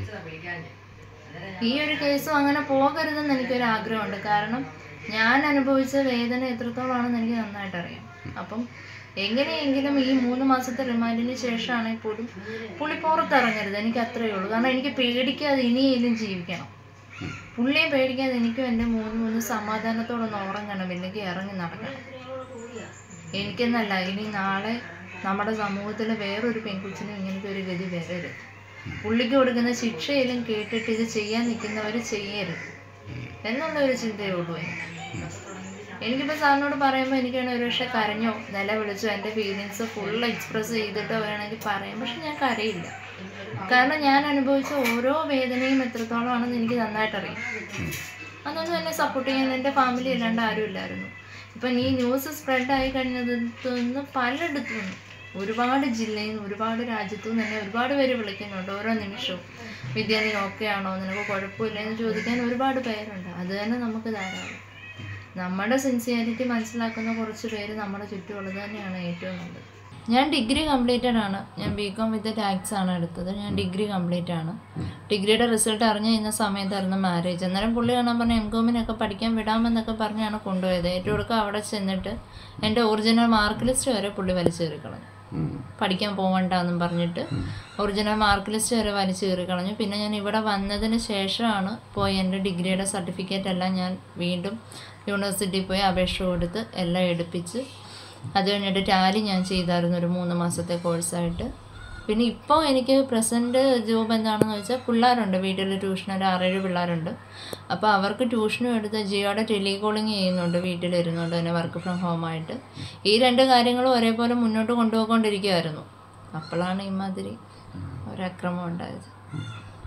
S2: ഈ ഒരു കേസും അങ്ങനെ പോകരുതെന്ന് എനിക്കൊരു ആഗ്രഹമുണ്ട് കാരണം ഞാൻ അനുഭവിച്ച വേദന എത്രത്തോളമാണെന്ന് എനിക്ക് നന്നായിട്ട് അറിയാം അപ്പം എങ്ങനെയെങ്കിലും ഈ മൂന്ന് മാസത്തെ റിമാൻഡിന് ശേഷമാണെങ്കിൽ പോലും പുള്ളി പുറത്തിറങ്ങരുത് എനിക്ക് അത്രയേ ഉള്ളൂ കാരണം എനിക്ക് പേടിക്കാതെ ഇനിയെങ്കിലും ജീവിക്കണം പുള്ളിയെ പേടിക്കാതെ എനിക്കും എൻ്റെ മൂന്ന് മൂന്ന് സമാധാനത്തോടൊന്ന് ഉറങ്ങണം ഇല്ലെങ്കിൽ ഇറങ്ങി നടക്കണം എനിക്കെന്നല്ല ഇനി നാളെ നമ്മുടെ സമൂഹത്തിൽ വേറൊരു പെൺകുച്ചിനും ഇങ്ങനത്തെ ഒരു ഗതി വരരുത് പുള്ളിക്ക് കൊടുക്കുന്ന ശിക്ഷയിലും കേട്ടിട്ട് ഇത് ചെയ്യാൻ നിൽക്കുന്നവർ ചെയ്യരുത് എന്നുള്ള ഒരു ചിന്തയേ ഉള്ളൂ എനിക്ക് എനിക്കിപ്പോൾ സാറിനോട് പറയുമ്പോൾ എനിക്കാണ് ഒരു പക്ഷേ കരഞ്ഞോ നിലവിളിച്ചോ എൻ്റെ ഫീലിങ്സ് ഫുൾ എക്സ്പ്രസ് ചെയ്തിട്ടോ വേണമെങ്കിൽ പറയാം പക്ഷെ ഞാൻ കരയില്ല കാരണം ഞാൻ അനുഭവിച്ച ഓരോ വേദനയും എത്രത്തോളമാണെന്ന് എനിക്ക് നന്നായിട്ട് അറിയാം അതൊന്നും എന്നെ സപ്പോർട്ട് ചെയ്യാൻ എൻ്റെ ഫാമിലി അല്ലാണ്ട് ആരും ഇല്ലായിരുന്നു ഇപ്പം ഈ ന്യൂസ് സ്പ്രെഡ് ആയി കഴിഞ്ഞതിന്ന് പലയിടത്തു നിന്നും ഒരുപാട് ജില്ലയിൽ നിന്ന് ഒരുപാട് രാജ്യത്തു നിന്ന് തന്നെ ഒരുപാട് പേര് വിളിക്കുന്നുണ്ട് ഓരോ നിമിഷവും വിദ്യ നീ ഓക്കെ ആണോ നിനക്ക് കുഴപ്പമില്ല എന്ന് ചോദിക്കാൻ ഒരുപാട് പേരുണ്ട് അത് തന്നെ നമുക്ക് ധാരാളം നമ്മുടെ സിൻസിയാരിറ്റി മനസ്സിലാക്കുന്ന കുറച്ച് പേര് നമ്മുടെ ചുറ്റുമുള്ളത് തന്നെയാണ് ഏറ്റവും നല്ലത് ഞാൻ ഡിഗ്രി കംപ്ലീറ്റഡ് ആണ് ഞാൻ ബി കോം വിത്ത് ടാക്സ് ആണ് എടുത്തത് ഞാൻ ഡിഗ്രി കംപ്ലീറ്റ് ആണ് ഡിഗ്രിയുടെ റിസൾട്ട് അറിഞ്ഞു കഴിഞ്ഞ സമയത്തായിരുന്നു മാരേജ് അന്നേരം പുള്ളി കാണാൻ പറഞ്ഞ എം കോമിനൊക്കെ പഠിക്കാൻ വിടാമെന്നൊക്കെ പറഞ്ഞാണ് കൊണ്ടുപോയത് ഏറ്റവും ഒടുക്കം അവിടെ ചെന്നിട്ട് എൻ്റെ ഒറിജിനൽ മാർക്ക് ലിസ്റ്റ് വരെ പുള്ളി വലിച്ചു കയറിക്കളഞ്ഞു
S3: ഉം.
S2: പഠിക്കാൻ പോകണ്ടെന്നും പറഞ്ഞിട്ട് ഒറിജിനൽ മാർക്ക് ലിസ്റ്റ് വരെ വലിച്ചു കയറി കളഞ്ഞു പിന്നെ ഞാൻ ഇവിടെ വന്നതിന് ശേഷമാണ് പോയി എൻ്റെ ഡിഗ്രിയുടെ സർട്ടിഫിക്കറ്റ് എല്ലാം ഞാൻ വീണ്ടും യൂണിവേഴ്സിറ്റിയിൽ പോയി അപേക്ഷ കൊടുത്ത് എല്ലാം എടുപ്പിച്ച് അത് കഴിഞ്ഞിട്ട് ടാലി ഞാൻ ചെയ്തായിരുന്നു ഒരു മൂന്ന് മാസത്തെ കോഴ്സായിട്ട് പിന്നെ ഇപ്പോൾ എനിക്ക് പ്രസൻറ്റ് ജോബ് എന്താണെന്ന് വെച്ചാൽ പിള്ളേരുണ്ട് വീട്ടിൽ ട്യൂഷൻ ഒരു ആറേഴ് പിള്ളേരുണ്ട് അപ്പോൾ അവർക്ക് ട്യൂഷനും എടുത്ത് ജിയോടെ ടെലികോളിങ് ചെയ്യുന്നുണ്ട് വീട്ടിലിരുന്നുകൊണ്ട് തന്നെ വർക്ക് ഫ്രം ഹോമായിട്ട് ഈ രണ്ട് കാര്യങ്ങളും ഒരേപോലെ മുന്നോട്ട് കൊണ്ടുപോയിക്കൊണ്ടിരിക്കുമായിരുന്നു അപ്പോഴാണ് ഇമാതിരി ഒരക്രമം ഉണ്ടായത്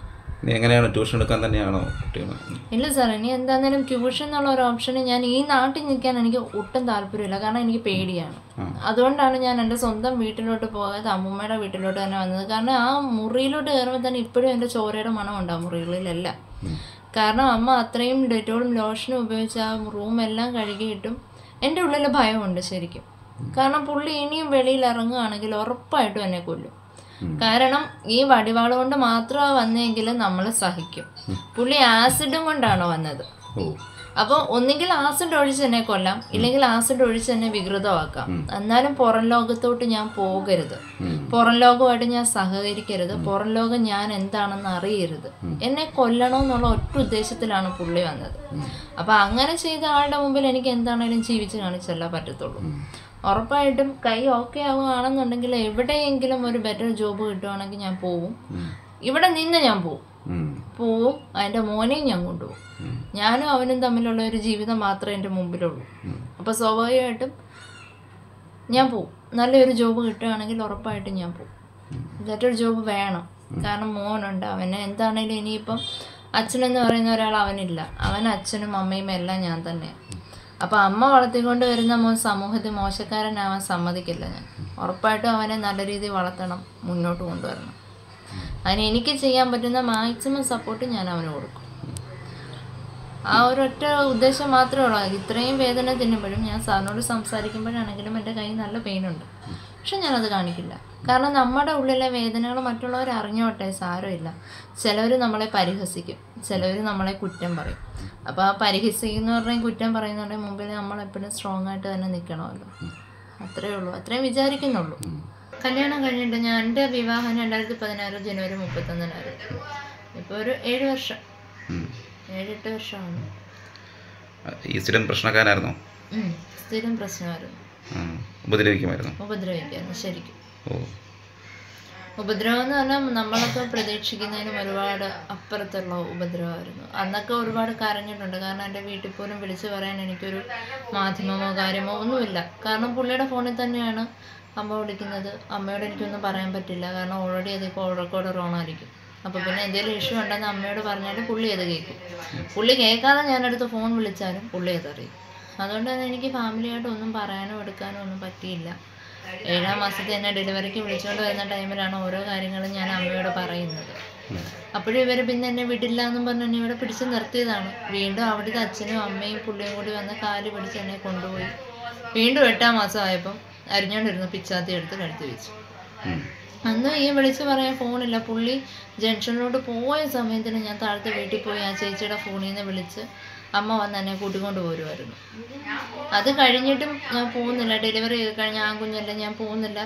S3: ഇനി എങ്ങനെയാണ് ട്യൂഷൻ എടുക്കാൻ തന്നെയാണോ കുട്ടികൾ
S2: ഇല്ല സാർ ഇനി എന്താണെങ്കിലും ട്യൂഷൻ എന്നുള്ള ഒരു ഓപ്ഷന് ഞാൻ ഈ നാട്ടിൽ നിൽക്കാൻ എനിക്ക് ഒട്ടും താല്പര്യമില്ല കാരണം എനിക്ക് പേടിയാണ് അതുകൊണ്ടാണ് ഞാൻ എൻ്റെ സ്വന്തം വീട്ടിലോട്ട് പോകാതെ അമ്മൂമ്മയുടെ വീട്ടിലോട്ട് തന്നെ വന്നത് കാരണം ആ മുറിയിലോട്ട് കയറുമ്പോൾ തന്നെ ഇപ്പോഴും എൻ്റെ ചോരയുടെ മണം ഉണ്ട് ആ മുറികളിലെല്ലാം കാരണം അമ്മ അത്രയും ഡെറ്റോളും ലോഷനും ഉപയോഗിച്ച് ആ റൂം എല്ലാം കഴുകിയിട്ടും എൻ്റെ ഉള്ളിൽ ഭയമുണ്ട് ശരിക്കും കാരണം പുള്ളി ഇനിയും വെളിയിൽ ഇറങ്ങുകയാണെങ്കിൽ ഉറപ്പായിട്ടും എന്നെ കൊല്ലും കാരണം ഈ വടിവാള കൊണ്ട് മാത്രമാണ് വന്നെങ്കിൽ നമ്മൾ സഹിക്കും പുള്ളി ആസിഡും കൊണ്ടാണ് വന്നത്
S3: ഓ
S2: അപ്പോൾ ഒന്നുകിൽ ആസിഡ് ഒഴിച്ച് എന്നെ കൊല്ലാം ഇല്ലെങ്കിൽ ആസിഡ് ഒഴിച്ച് എന്നെ വികൃതമാക്കാം എന്നാലും പുറം ലോകത്തോട്ട് ഞാൻ പോകരുത് പുറം ലോകമായിട്ട് ഞാൻ സഹകരിക്കരുത് പുറം ലോകം ഞാൻ എന്താണെന്ന് അറിയരുത് എന്നെ കൊല്ലണമെന്നുള്ള ഒറ്റ ഉദ്ദേശത്തിലാണ് പുള്ളി വന്നത് അപ്പൊ അങ്ങനെ ചെയ്ത ആളുടെ മുമ്പിൽ എനിക്ക് എന്താണേലും ജീവിച്ച് കാണിച്ചല്ല പറ്റത്തുള്ളൂ ഉറപ്പായിട്ടും കൈ ഓക്കെ ആവുകയാണെന്നുണ്ടെങ്കിൽ എവിടെയെങ്കിലും ഒരു ബെറ്റർ ജോബ് കിട്ടുവാണെങ്കിൽ ഞാൻ പോവും ഇവിടെ നിന്ന് ഞാൻ പോവും
S3: ഉം.
S2: പോവും അതിൻ്റെ മോനെയും ഞാൻ കൊണ്ടുപോകും ഞാനും അവനും തമ്മിലുള്ള ഒരു ജീവിതം മാത്രമേ എൻ്റെ മുമ്പിലുള്ളൂ അപ്പോൾ സ്വാഭാവികമായിട്ടും ഞാൻ പോവും നല്ലൊരു ജോബ് കിട്ടുകയാണെങ്കിൽ ഉറപ്പായിട്ടും ഞാൻ പോവും ബെറ്റർ ജോബ് വേണം കാരണം മോനുണ്ട് അവന് എന്താണേലും ഇനിയിപ്പം അച്ഛനെന്ന് പറയുന്ന ഒരാൾ അവനില്ല അവൻ അച്ഛനും അമ്മയും എല്ലാം ഞാൻ തന്നെയാണ് അപ്പോൾ അമ്മ വളർത്തിക്കൊണ്ട് വരുന്ന മോൻ സമൂഹത്തിൽ മോശക്കാരനാവാൻ സമ്മതിക്കില്ല ഞാൻ ഉറപ്പായിട്ടും അവനെ നല്ല രീതിയിൽ വളർത്തണം മുന്നോട്ട് കൊണ്ടുവരണം അതിന് എനിക്ക് ചെയ്യാൻ പറ്റുന്ന മാക്സിമം സപ്പോർട്ട് ഞാൻ അവന് കൊടുക്കും ആ ഒരൊറ്റ ഉദ്ദേശം മാത്രമേ ഉള്ളൂ ഇത്രയും വേദന തിന്നുമ്പോഴും ഞാൻ സാറിനോട് സംസാരിക്കുമ്പോഴാണെങ്കിലും എൻ്റെ കയ്യിൽ നല്ല പെയിനുണ്ട് പക്ഷെ ഞാനത് കാണിക്കില്ല കാരണം നമ്മുടെ ഉള്ളിലെ വേദനകൾ മറ്റുള്ളവർ അറിഞ്ഞോട്ടെ സാരമില്ല ചിലവർ നമ്മളെ പരിഹസിക്കും ചിലവർ നമ്മളെ കുറ്റം പറയും അപ്പോൾ ആ പരിഹസിക്കുന്ന പറഞ്ഞാൽ കുറ്റം പറയുന്നതിൻ്റെ മുമ്പിൽ നമ്മൾ എപ്പോഴും സ്ട്രോങ് ആയിട്ട് തന്നെ നിൽക്കണമല്ലോ അത്രേ ഉള്ളൂ അത്രയും വിചാരിക്കുന്നുള്ളൂ കല്യാണം കഴിഞ്ഞിട്ട് ഞാൻ എൻ്റെ വിവാഹം രണ്ടായിരത്തി പതിനാറ് ജനുവരി മുപ്പത്തൊന്നിനായിരുന്നു ഇപ്പോൾ ഒരു ഏഴ് വർഷം
S3: ഉം.
S2: ഏഴെട്ട് വർഷമാണ്
S3: ഈ സ്ഥിരം പ്രശ്നക്കാരായിരുന്നോ
S2: ഉം. സ്ഥിരം പ്രശ്നമായിരുന്നു
S3: ആ. ഉപദ്രവിക്കുമായിരുന്നോ
S2: ഉപദ്രവിക്കായിരുന്നു ശരിക്കും
S3: ഓ
S2: ഉപദ്രവം എന്ന് പറഞ്ഞാൽ നമ്മളൊക്കെ പ്രതീക്ഷിക്കുന്നതിനും ഒരുപാട് അപ്പുറത്തുള്ള ഉപദ്രവമായിരുന്നു അന്നൊക്കെ ഒരുപാട് കരഞ്ഞിട്ടുണ്ട് കാരണം എൻ്റെ വീട്ടിൽ പോലും വിളിച്ചു പറയാൻ എനിക്കൊരു മാധ്യമമോ കാര്യമോ ഒന്നുമില്ല കാരണം പുള്ളിയുടെ ഫോണിൽ തന്നെയാണ് അമ്മ വിളിക്കുന്നത് അമ്മയോട് എനിക്കൊന്നും പറയാൻ പറ്റില്ല കാരണം ഓൾറെഡി അത് കോൾ റെക്കോർഡർ ഓൺ ആയിരിക്കും അപ്പോൾ പിന്നെ എന്തെങ്കിലും ഇഷ്യൂ ഉണ്ടെന്ന് അമ്മയോട് പറഞ്ഞാൽ പുള്ളി അത് കേൾക്കും പുള്ളി കേൾക്കാതെ ഞാനടുത്ത് ഫോൺ വിളിച്ചാലും പുള്ളി അതറിയും അതുകൊണ്ട് തന്നെ എനിക്ക് ഫാമിലിയായിട്ട് ഒന്നും പറയാനോ എടുക്കാനോ ഒന്നും പറ്റിയില്ല ഏഴാം മാസത്തെ എന്നെ ഡെലിവറിക്ക് വിളിച്ചുകൊണ്ട് വരുന്ന ടൈമിലാണ് ഓരോ കാര്യങ്ങളും ഞാൻ അമ്മയോട് പറയുന്നത് അപ്പോഴും ഇവർ പിന്നെ എന്നെ വിടില്ല എന്നും പറഞ്ഞ് എന്നെ ഇവിടെ പിടിച്ച് നിർത്തിയതാണ് വീണ്ടും അവിടുത്തെ അച്ഛനും അമ്മയും പുള്ളിയും കൂടി വന്ന് കാല് പിടിച്ച് എന്നെ കൊണ്ടുപോയി വീണ്ടും എട്ടാം മാസം ആയപ്പം അരിഞ്ഞോണ്ടിരുന്ന പിച്ചാത്തി എടുത്ത് കഴുത്തി വെച്ചു
S3: ഉം.
S2: അന്ന് ഈ വിളിച്ച് പറയാൻ ഫോണില്ല പുള്ളി ജംഗ്ഷനിലോട്ട് പോയ സമയത്തിന് ഞാൻ താഴത്തെ വീട്ടിൽ പോയി ആ ചേച്ചിയുടെ ഫോണിൽ നിന്ന് വിളിച്ച് അമ്മ വന്ന് എന്നെ കൂട്ടിക്കൊണ്ട് പോരുമായിരുന്നു അത് കഴിഞ്ഞിട്ടും ഞാൻ പോകുന്നില്ല ഡെലിവറി ചെയ്ത് കഴിഞ്ഞ ആ കുഞ്ഞല്ല ഞാൻ പോകുന്നില്ല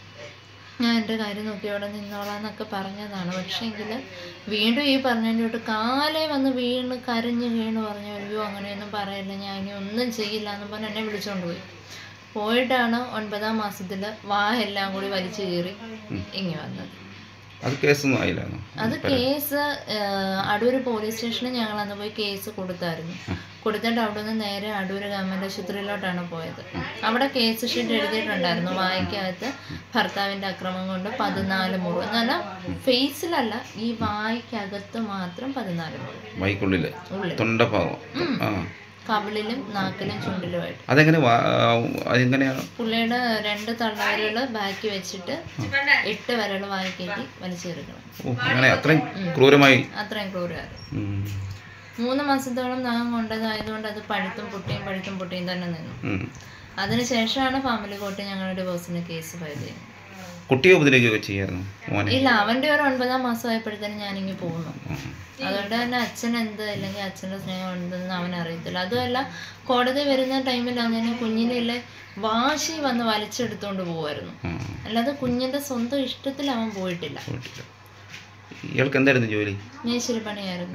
S2: ഞാൻ എൻ്റെ കാര്യം നോക്കി അവിടെ നിന്നോളാം എന്നൊക്കെ പറഞ്ഞതാണ് പക്ഷേങ്കിൽ വീണ്ടും ഈ പറഞ്ഞതിൻ്റെ കാലേ വന്ന് വീണ് കരഞ്ഞ് വീണ് പറഞ്ഞു അയ്യോ അങ്ങനെയൊന്നും പറയല്ല ഞാൻ ഇനി ഒന്നും ചെയ്യില്ല എന്ന് പറഞ്ഞ് എന്നെ വിളിച്ചുകൊണ്ട് പോയി പോയിട്ടാണ് ഒൻപതാം മാസത്തിൽ വാ എല്ലാം കൂടി വലിച്ചു കീറി ഇങ്ങി വന്നത്
S3: അത് കേസൊന്നും ആയില്ലായിരുന്നോ
S2: അത് കേസ് ഏഹ്, അടൂര് പോലീസ് സ്റ്റേഷനിൽ ഞങ്ങൾ അന്ന് പോയി കേസ് കൊടുത്തായിരുന്നു കൊടുത്തിട്ട് അവിടെ നിന്ന് നേരെ അടൂര് ഗവൺമെന്റ് ആശുപത്രിയിലോട്ടാണ് പോയത് അവിടെ കേസ് ഷീറ്റ് എഴുതിയിട്ടുണ്ടായിരുന്നു വായിക്കകത്ത് ഭർത്താവിന്റെ അക്രമം കൊണ്ട് പതിനാല് മുറിവ് എന്ന് പറഞ്ഞാൽ ഫേസിലല്ല ഈ വായിക്കകത്ത് മാത്രം പതിനാല് മുറിവ്
S3: വൈക്കുള്ളിൽ
S2: ഉള്ളിൽ
S3: തൊണ്ടഭാഗം ആ
S2: കവിളിലും നാക്കിലും ചുണ്ടിലുമായിട്ട്
S3: അതെങ്ങനെ വാ- അതെങ്ങനെയാണ്
S2: പുള്ളിയുടെ രണ്ട് തള്ളവരകള് ബാക്കി വെച്ചിട്ട് എട്ട് വരകൾ വായിക്കേറ്റി വലിച്ചെടുക്കണം
S3: ഓ അങ്ങനെ അത്രയും ക്രൂരമായി
S2: അത്രയും ക്രൂരമായിരുന്നു
S3: ഉം.
S2: മൂന്ന് മാസത്തോളം നഖം കൊണ്ടതായതുകൊണ്ട് അത് പഴുത്തും പൊട്ടിയും പഴുത്തും പൊട്ടിയും തന്നെ നിന്നു
S3: ഉം.
S2: അതിനുശേഷമാണ് ഫാമിലി കോർട്ട് ഞങ്ങളുടെ ഡിവോഴ്സിന് കേസ് ഫയൽ ചെയ്യുന്നത്
S3: കുട്ടിയെ ഉപദ്രവിക്കുകയൊക്കെ ചെയ്യായിരുന്നു മോനെ
S2: ഇല്ല അവന്റെ ഒരു ഒൻപതാം മാസം ആയപ്പോഴത്തേനും ഞാനിങ്ങ് പോകുന്നു
S3: ഉം.
S2: അതുകൊണ്ട് തന്നെ അച്ഛൻ എന്ത് അല്ലെങ്കിൽ അച്ഛൻ്റെ സ്നേഹം എന്തെന്ന് അവൻ അറിയത്തില്ല അതുമല്ല കോടതി വരുന്ന ടൈമിലാണെങ്കിൽ കുഞ്ഞിനെ വാശി വന്ന് വലിച്ചെടുത്തോണ്ട് പോകുമായിരുന്നു
S3: ഉം.
S2: അല്ലാതെ കുഞ്ഞിന്റെ സ്വന്തം ഇഷ്ടത്തിൽ അവൻ പോയിട്ടില്ല
S3: പോയിട്ടില്ല. ഇയാൾക്ക് എന്തായിരുന്നു ജോലി
S2: മേശിരി പണിയായിരുന്നു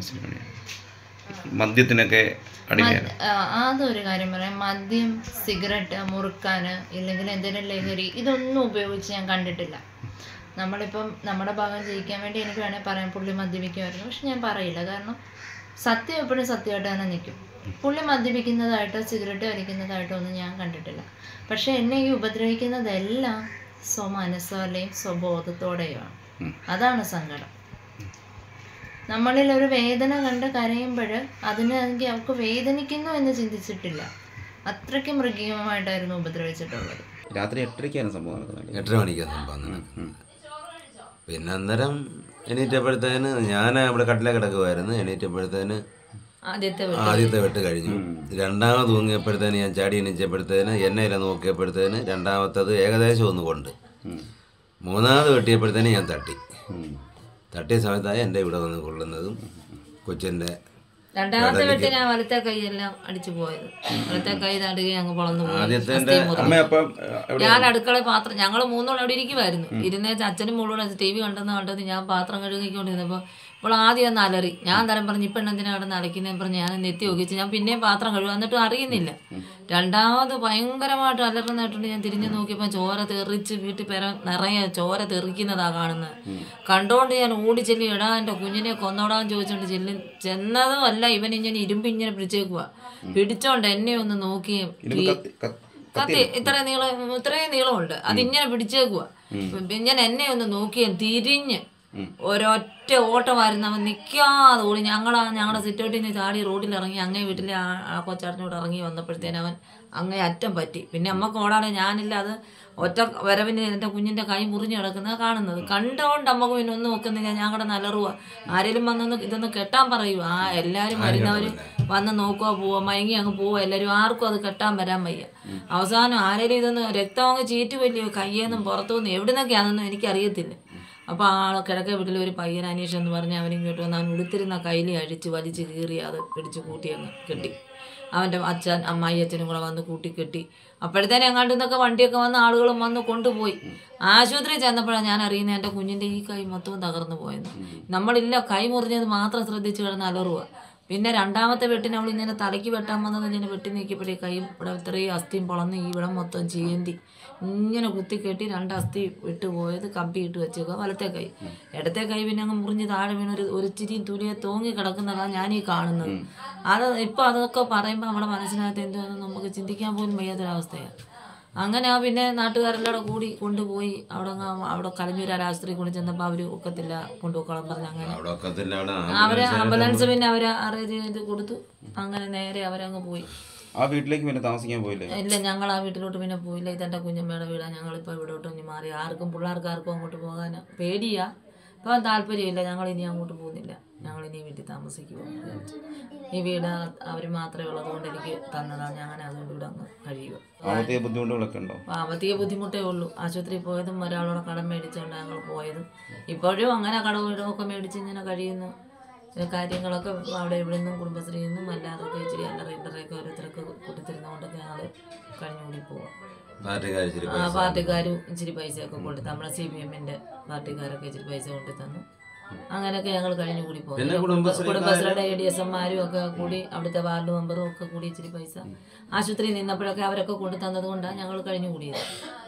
S3: മദ്യത്തിനൊക്കെ അടിമയാണ്
S2: ആ, അതൊരു കാര്യം പറയാം മദ്യം സിഗരറ്റ് മുറുക്കാന് ഇല്ലെങ്കിൽ എന്തെങ്കിലും ലഹരി ഇതൊന്നും ഉപയോഗിച്ച് ഞാൻ കണ്ടിട്ടില്ല നമ്മളിപ്പം നമ്മുടെ ഭാഗം ജയിക്കാൻ വേണ്ടി എനിക്ക് വേണേൽ പറയാം പുള്ളി മദ്യപിക്കുമായിരുന്നു പക്ഷെ ഞാൻ പറയില്ല കാരണം സത്യം എപ്പോഴും സത്യമായിട്ട് തന്നെ നിൽക്കും പുള്ളി മദ്യപിക്കുന്നതായിട്ടോ സിഗരറ്റ് വലിക്കുന്നതായിട്ടോ ഒന്നും ഞാൻ കണ്ടിട്ടില്ല പക്ഷെ എന്നെ ഈ ഉപദ്രവിക്കുന്നതെല്ലാം സ്വമനസ്സോ അല്ലെങ്കിൽ സ്വബോധത്തോടെയുമാണ്
S3: ഉം.
S2: അതാണ് സങ്കടം നമ്മളിൽ ഒരു വേദന കണ്ട് കരയുമ്പോൾ അതിനാണെങ്കിൽ അവൾക്ക് വേദനിക്കുന്നു എന്ന് ചിന്തിച്ചിട്ടില്ല അത്രയ്ക്ക് മൃഗീയമായിട്ടായിരുന്നു ഉപദ്രവിച്ചിട്ടുള്ളത്
S3: രാത്രി എട്ടരയ്ക്കാണ് സംഭവം നടക്കുന്നത്
S4: എട്ടര മണിക്കാണ് സംഭവം നടക്കുന്നത് പിന്നെ അന്നേരം എണീറ്റപ്പോഴത്തേന് ഞാൻ അവിടെ കട്ടിലെ കിടക്കുമായിരുന്നു എണീറ്റപ്പോഴത്തേന്
S1: ആദ്യത്തെ
S4: ആദ്യത്തെ വെട്ട് കഴിഞ്ഞു രണ്ടാമത് തൂങ്ങിയപ്പോഴത്തേന് ഞാൻ ചാടി എണീച്ചപ്പോഴത്തേന് എണ്ണയില നോക്കിയപ്പോഴത്തേന് രണ്ടാമത്തത് ഏകദേശം ഒന്ന് കൊണ്ട് മൂന്നാമത് വെട്ടിയപ്പോഴത്തേന് ഞാൻ തട്ടി തട്ടിയ സമയത്താണ് എൻ്റെ ഇവിടെ വന്ന് കൊള്ളുന്നതും കൊച്ചിൻ്റെ
S1: രണ്ടാമത്തെ വെട്ടിന് ആ വലത്തെ കൈയെല്ലാം അടിച്ചു പോയത് വലത്തെ കൈ നടുകയും അങ്ങ് പൊളന്നു പോയി
S4: ആദ്യത്തെ
S1: അസ്ഥി മുറിഞ്ഞു.
S3: അമ്മ അപ്പം
S1: ഞാൻ അടുക്കള പാത്രം ഞങ്ങൾ മൂന്നോളം അവിടെ ഇരിക്കുമായിരുന്നു ഇരുന്നേച്ച് അച്ഛനും മോളോട് ടി വി കണ്ടെന്ന് കണ്ടത് ഞാൻ പാത്രം കഴുകിക്കൊണ്ടിരുന്നപ്പോൾ ഇപ്പോൾ ആദ്യം ഒന്ന് അലറി ഞാൻ തരം പറഞ്ഞ് ഇപ്പം എന്തിനാ അവിടെ അലക്കുന്നതെന്ന് പറഞ്ഞ് ഞാൻ നെത്തി നോക്കിച്ച് ഞാൻ പിന്നെയും പാത്രം കഴുകുക എന്നിട്ടും അറിയുന്നില്ല രണ്ടാമത് ഭയങ്കരമായിട്ട് അലറുന്നതായിട്ടുണ്ട് ഞാൻ തിരിഞ്ഞു നോക്കിയപ്പോൾ ചോര തെറിച്ച് വീട്ടിൽ പെര നിറയെ ചോര തെറിക്കുന്നതാ കാണുന്നത് കണ്ടോണ്ട് ഞാൻ ഓടി ചെല്ലി എടാ എൻ്റെ കുഞ്ഞിനെ കൊന്നോടാന്ന് ചോദിച്ചോണ്ട് ചെല്ലി ചെന്നതും അല്ല ഇവൻ ഇങ്ങനെ ഇരുമ്പ് ഇങ്ങനെ പിടിച്ചേക്കുക പിടിച്ചോണ്ട് എന്നെ ഒന്ന് നോക്കിയും
S3: ഇതിന് കത്തി കത്തി-
S1: കത്തി ഇത്ര നീളം ഇത്രയും നീളമുണ്ട് അതിങ്ങനെ പിടിച്ചേക്കുക ഞാൻ എന്നെ ഒന്ന് നോക്കിയ തിരിഞ്ഞ് ഒരൊറ്റ ഓട്ടമായിരുന്നു അവൻ നിൽക്കാതെ ഓടി ഞങ്ങളാ ഞങ്ങളുടെ സിറ്റൗട്ടിൽ നിന്ന് ചാടി റോഡിൽ ഇറങ്ങി അങ്ങേ വീട്ടിലെ ആ ആ കൊച്ചാട്ടിനോട് ഇറങ്ങി വന്നപ്പോഴത്തേന് അവൻ അങ്ങേ അറ്റം പറ്റി പിന്നെ അമ്മക്ക് ഓടാതെ ഞാനില്ല അത് ഒറ്റ വരവിന് എൻ്റെ കുഞ്ഞിൻ്റെ കൈ മുറിഞ്ഞ് കിടക്കുന്നത് കാണുന്നത് കണ്ടുകൊണ്ട് അമ്മക്ക് പിന്നെ ഒന്നും നോക്കുന്നില്ല ഞാൻ കൂടെ നലറുക ആരെങ്കിലും വന്നൊന്ന് ഇതൊന്ന് കെട്ടാൻ പറയുക ആ എല്ലാവരും വരുന്നവർ വന്ന് നോക്കുക പോവുക മയങ്ങി അങ്ങ് പോവുക എല്ലാവരും ആർക്കും അത് കെട്ടാൻ വരാൻ വയ്യ അവസാനം ആരെങ്കിലും ഇതൊന്ന് രക്തം അങ്ങ് ചീറ്റ് വലിയ കയ്യെന്നും പുറത്തുനിന്ന് എവിടെ നിന്നൊക്കെയാണെന്നും എനിക്കറിയത്തില്ല അപ്പോൾ ആ കിഴക്കേ വീട്ടിൽ ഒരു പയ്യൻ അനീഷ് എന്ന് പറഞ്ഞ് അവൻ ഇങ്ങോട്ട് വന്ന് അവൻ ഉടുത്തിരുന്ന കയ്യിൽ അഴിച്ച് വലിച്ച് കീറി അത് പിടിച്ച് കൂട്ടി അങ്ങ് കെട്ടി അവൻ്റെ അച്ഛൻ അമ്മായി അച്ഛനും കൂടെ വന്ന് കൂട്ടി കെട്ടി അപ്പോഴത്തേനും എങ്ങാണ്ട് നിന്നൊക്കെ വണ്ടിയൊക്കെ വന്ന് ആളുകളും വന്ന് കൊണ്ടുപോയി ആശുപത്രിയിൽ ചെന്നപ്പോഴാണ് ഞാൻ അറിയുന്നത് എൻ്റെ കുഞ്ഞിൻ്റെ ഈ കൈ മൊത്തവും തകർന്നു പോയെന്ന് നമ്മളില്ല കൈ മുറിഞ്ഞത് മാത്രം ശ്രദ്ധിച്ച് കിടന്ന് അലറുക പിന്നെ രണ്ടാമത്തെ വെട്ടിന് അവൾ ഇങ്ങനെ തലയ്ക്ക് വെട്ടാൻ വന്നത് ഇങ്ങനെ വെട്ടി നീക്കിയപ്പോഴേ കൈ ഇവിടെ ഇത്രയും അസ്ഥിയും പൊളന്ന് ഈ ഇവിടെ മൊത്തം ചീന്തി ഇങ്ങനെ കുത്തി കെട്ടി രണ്ട് അസ്ഥി വിട്ടു പോയത് കമ്പി ഇട്ട് വെച്ചേക്കുക വലത്തെ കൈ ഇടത്തെ കൈ പിന്നെ അങ്ങ് മുറിഞ്ഞ് താഴെ വീണ് ഒരു ഒരു ചിരിയും തുലിയെ തൂങ്ങി കിടക്കുന്നതാണ് ഞാൻ ഈ കാണുന്നത് അത് ഇപ്പം അതൊക്കെ പറയുമ്പോൾ നമ്മുടെ മനസ്സിനകത്ത് എന്തോന്നും നമുക്ക് ചിന്തിക്കാൻ പോലും വയ്യാത്തൊരവസ്ഥയാണ് അങ്ങനെ ആ പിന്നെ നാട്ടുകാരെല്ലാം കൂടെ കൂടി കൊണ്ടുപോയി അവിടെ അങ്ങ് അവിടെ കലഞ്ഞൂർ ആശുപത്രി കൊണ്ട് ചെന്നപ്പോൾ അവർ ഒക്കത്തില്ല കൊണ്ടുപോക്കോളം പറഞ്ഞ് അങ്ങനെ
S4: അവിടെ ഒക്കത്തില്ല അവിടെ
S1: അവര് ആംബുലൻസ് പിന്നെ അവര് അറേഞ്ച് ചെയ്ത് കൊടുത്തു അങ്ങനെ നേരെ അവരങ്ങ് പോയി
S3: ആ വീട്ടിലേക്ക് പിന്നെ താമസിക്കാൻ പോയില്ലേ
S1: ഇല്ല ഞങ്ങൾ ആ വീട്ടിലോട്ട് പിന്നെ പോയില്ല ഇതെൻ്റെ കുഞ്ഞമ്മയുടെ വീടാ ഞങ്ങളിപ്പോൾ ഇവിടോട്ട് ഇനി മാറി ആർക്കും പിള്ളേർക്ക് ആർക്കും അങ്ങോട്ട് പോകാൻ പേടിയാ ഇപ്പം താല്പര്യമില്ല ഞങ്ങൾ ഇനി അങ്ങോട്ട് പോകുന്നില്ല ഞങ്ങൾ ഇനി വീട്ടിൽ താമസിക്കുമോ ഈ വീട് അവർ മാത്രമേ ഉള്ളത് കൊണ്ട് എനിക്ക് തന്നതാണ് ഞാൻ അങ്ങനെ അതുകൊണ്ട് ഇവിടെ അങ്ങ് കഴിയുക
S3: സാമ്പത്തിക ബുദ്ധിമുട്ടുകളൊക്കെ ഉണ്ടോ
S1: സാമ്പത്തിക ബുദ്ധിമുട്ടേ ഉള്ളൂ ആശുപത്രിയിൽ പോയതും ഒരാളോട് കടം മേടിച്ചുകൊണ്ട് ഞങ്ങൾ പോയതും ഇപ്പോഴും അങ്ങനെ കടവും ഇടമൊക്കെ മേടിച്ച് ഇങ്ങനെ കഴിയുന്നു ഇത് കാര്യങ്ങളൊക്കെ അവിടെ ഇവിടെ നിന്നും കുടുംബശ്രീയിൽ നിന്നും അല്ലാതൊക്കെ ഇച്ചിരി അല്ലറ ഇല്ലറയൊക്കെ ഓരോരുത്തരൊക്കെ കൂട്ടിത്തരുന്നതുകൊണ്ടൊക്കെ ഞങ്ങൾ കഴിഞ്ഞുകൂടി പോവാം
S4: പാർട്ടിക്കാർ ഇച്ചിരി
S1: ആ പാർട്ടിക്കാരും ഇച്ചിരി പൈസയൊക്കെ കൊടുത്ത് നമ്മളെ സി പി എമ്മിൻ്റെ പാർട്ടിക്കാരൊക്കെ ഇച്ചിരി പൈസ കൊണ്ടു തന്നു അങ്ങനെയൊക്കെ ഞങ്ങൾ കഴിഞ്ഞു കൂടി പോകും
S4: പിന്നെ കുടുംബശ്രീക്കാര്
S1: കുടുംബശ്രീയുടെ എ ഡി എസ് എംമാരും ഒക്കെ കൂടി അവിടുത്തെ വാർഡ് മെമ്പറും ഒക്കെ കൂടി ഇച്ചിരി പൈസ ആശുപത്രിയിൽ നിന്നപ്പോഴൊക്കെ അവരൊക്കെ കൊണ്ടു തന്നത് കൊണ്ടാണ് ഞങ്ങൾ കഴിഞ്ഞു കൂടിയത്